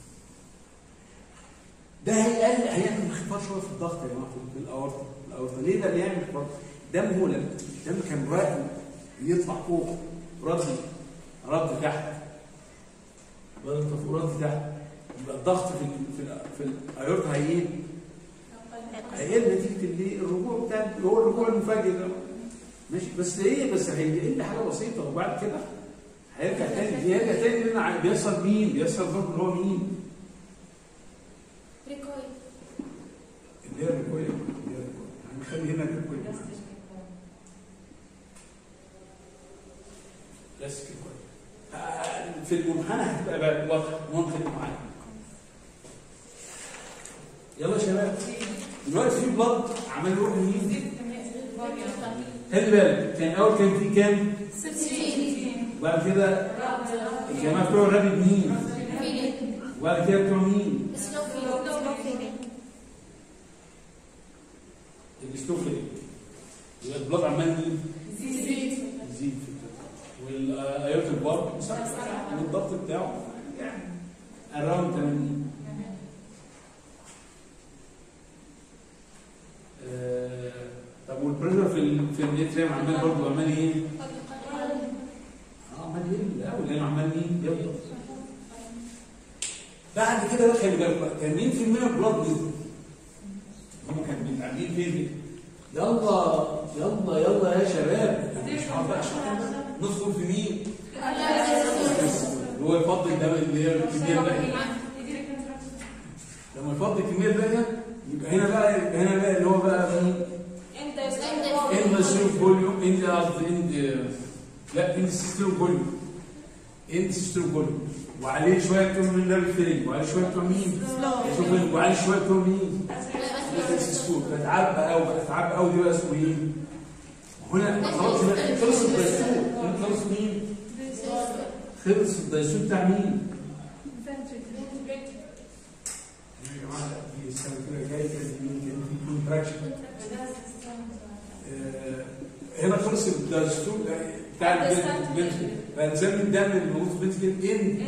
ده هيقل هيعمل انخفاض شويه في الضغط يا جماعه في الاورطه الاورطه ليه ده بيعمل انخفاض؟ دم هو لما الدم كان رايح يطلع فوق رد رد تحت بدل انت فوق رد تحت يبقى الضغط في ال في ال في الايورتا هي ايه؟ هيقل نتيجه اللي الرجوع بتاع اللي هو الرجوع المفاجئ ده ماشي بس ايه بس هيقل حاجه بسيطه وبعد كده هيرجع تاني هيرجع تاني لنا ع- بيحصل مين؟ بيحصل برضه اللي هو مين؟ ريكويل اللي هي الريكويل اللي هي الريكويل. هنخلي هنا الريكويل بس كده آه، في المنحنى هتبقى بقى واضحه منطق معاك يلا يا شباب دلوقتي في بلد عمال يروح لمين؟ خلي بالك كان اول كان في كام؟ وبعد كده الجماعه بتوع الرابد مين؟ وبعد كده بتوع مين؟ سلو فيلينج الاستوفي يبقى البلاد عمال مين؟ يزيد في الدم والايوت البار والضغط بتاعه يعني اراوند 80 آه، طب والبريشر في ال في الاتريم عمال برضه عمال ايه؟ اه عمال يقل الاول لانه عمال مين؟ يفضل بعد كده بقى خلي بالك بقى كان مين في المية بلاد نزل هم كانوا متعاملين فين؟ يلا يلا يلا يا شباب يعني مش عارف بقى عشان ندخل في مين؟ اللي هو يفضل ده اللي هي الكميه الباقيه لما يفضل الكميه الباقيه يبقى هنا بقى يبقى هنا بقى اللي هو بقى مين؟ ان ستيرو فوليوم ان قصدي ان لا ان ستيرو فوليوم ان ستيرو فوليوم وعليه شويه بتوع من لاب فيلينج وعليه شويه بتوع مين؟ شوف وعليه شويه بتوع مين؟ السكور بتعب قوي بتعب قوي دي بقى اسمه ايه؟ هنا خلاص هنا خلص الدايسور هنا خلص مين؟ خلص الدايسور بتاع مين؟ يا جماعه في السنه كده جاي كان في مين؟ كان في كونتراكشن هنا خلص الدايسور بتاع البنت فنسمي الدم اللي موجود في البنت كده ان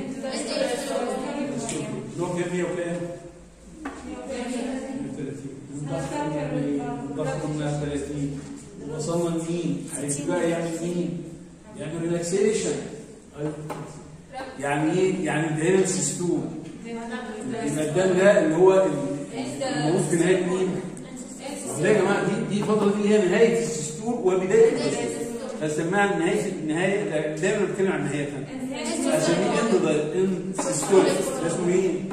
اللي هو كام 100 وكام؟ 30 ضغط قلنا 30 وصلنا لمين؟ هيجي بقى يعمل مين؟ يعمل ريلاكسيشن يعني ايه؟ يعني الدهيرنس سيستوم يبقى الدم ده اللي هو الموجود في نهايه مين؟ ده يا جماعه دي دي الفتره دي هي نهايه السيستول وبدايه الدستور فسماها نهايه النهايه دايما بتكلم عن نهايتها اسميه اند اند سيستول اسمه مين؟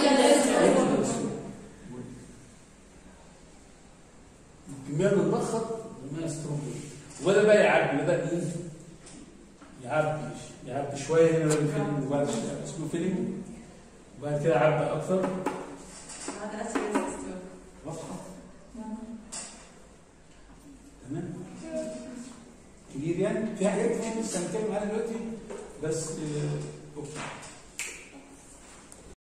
الكميه بتبخر وما سترومبل وبدا بقى يعبي بدا ايه؟ يعبي يعبي شويه هنا بقى فيلم وبعد شوية اسمه فيلم وبعد كده عبى اكثر هذا اسهل سيستم واضحه تمام كبير يعني في حاجات كتير لسه هنتكلم عليها دلوقتي بس آه، اوكي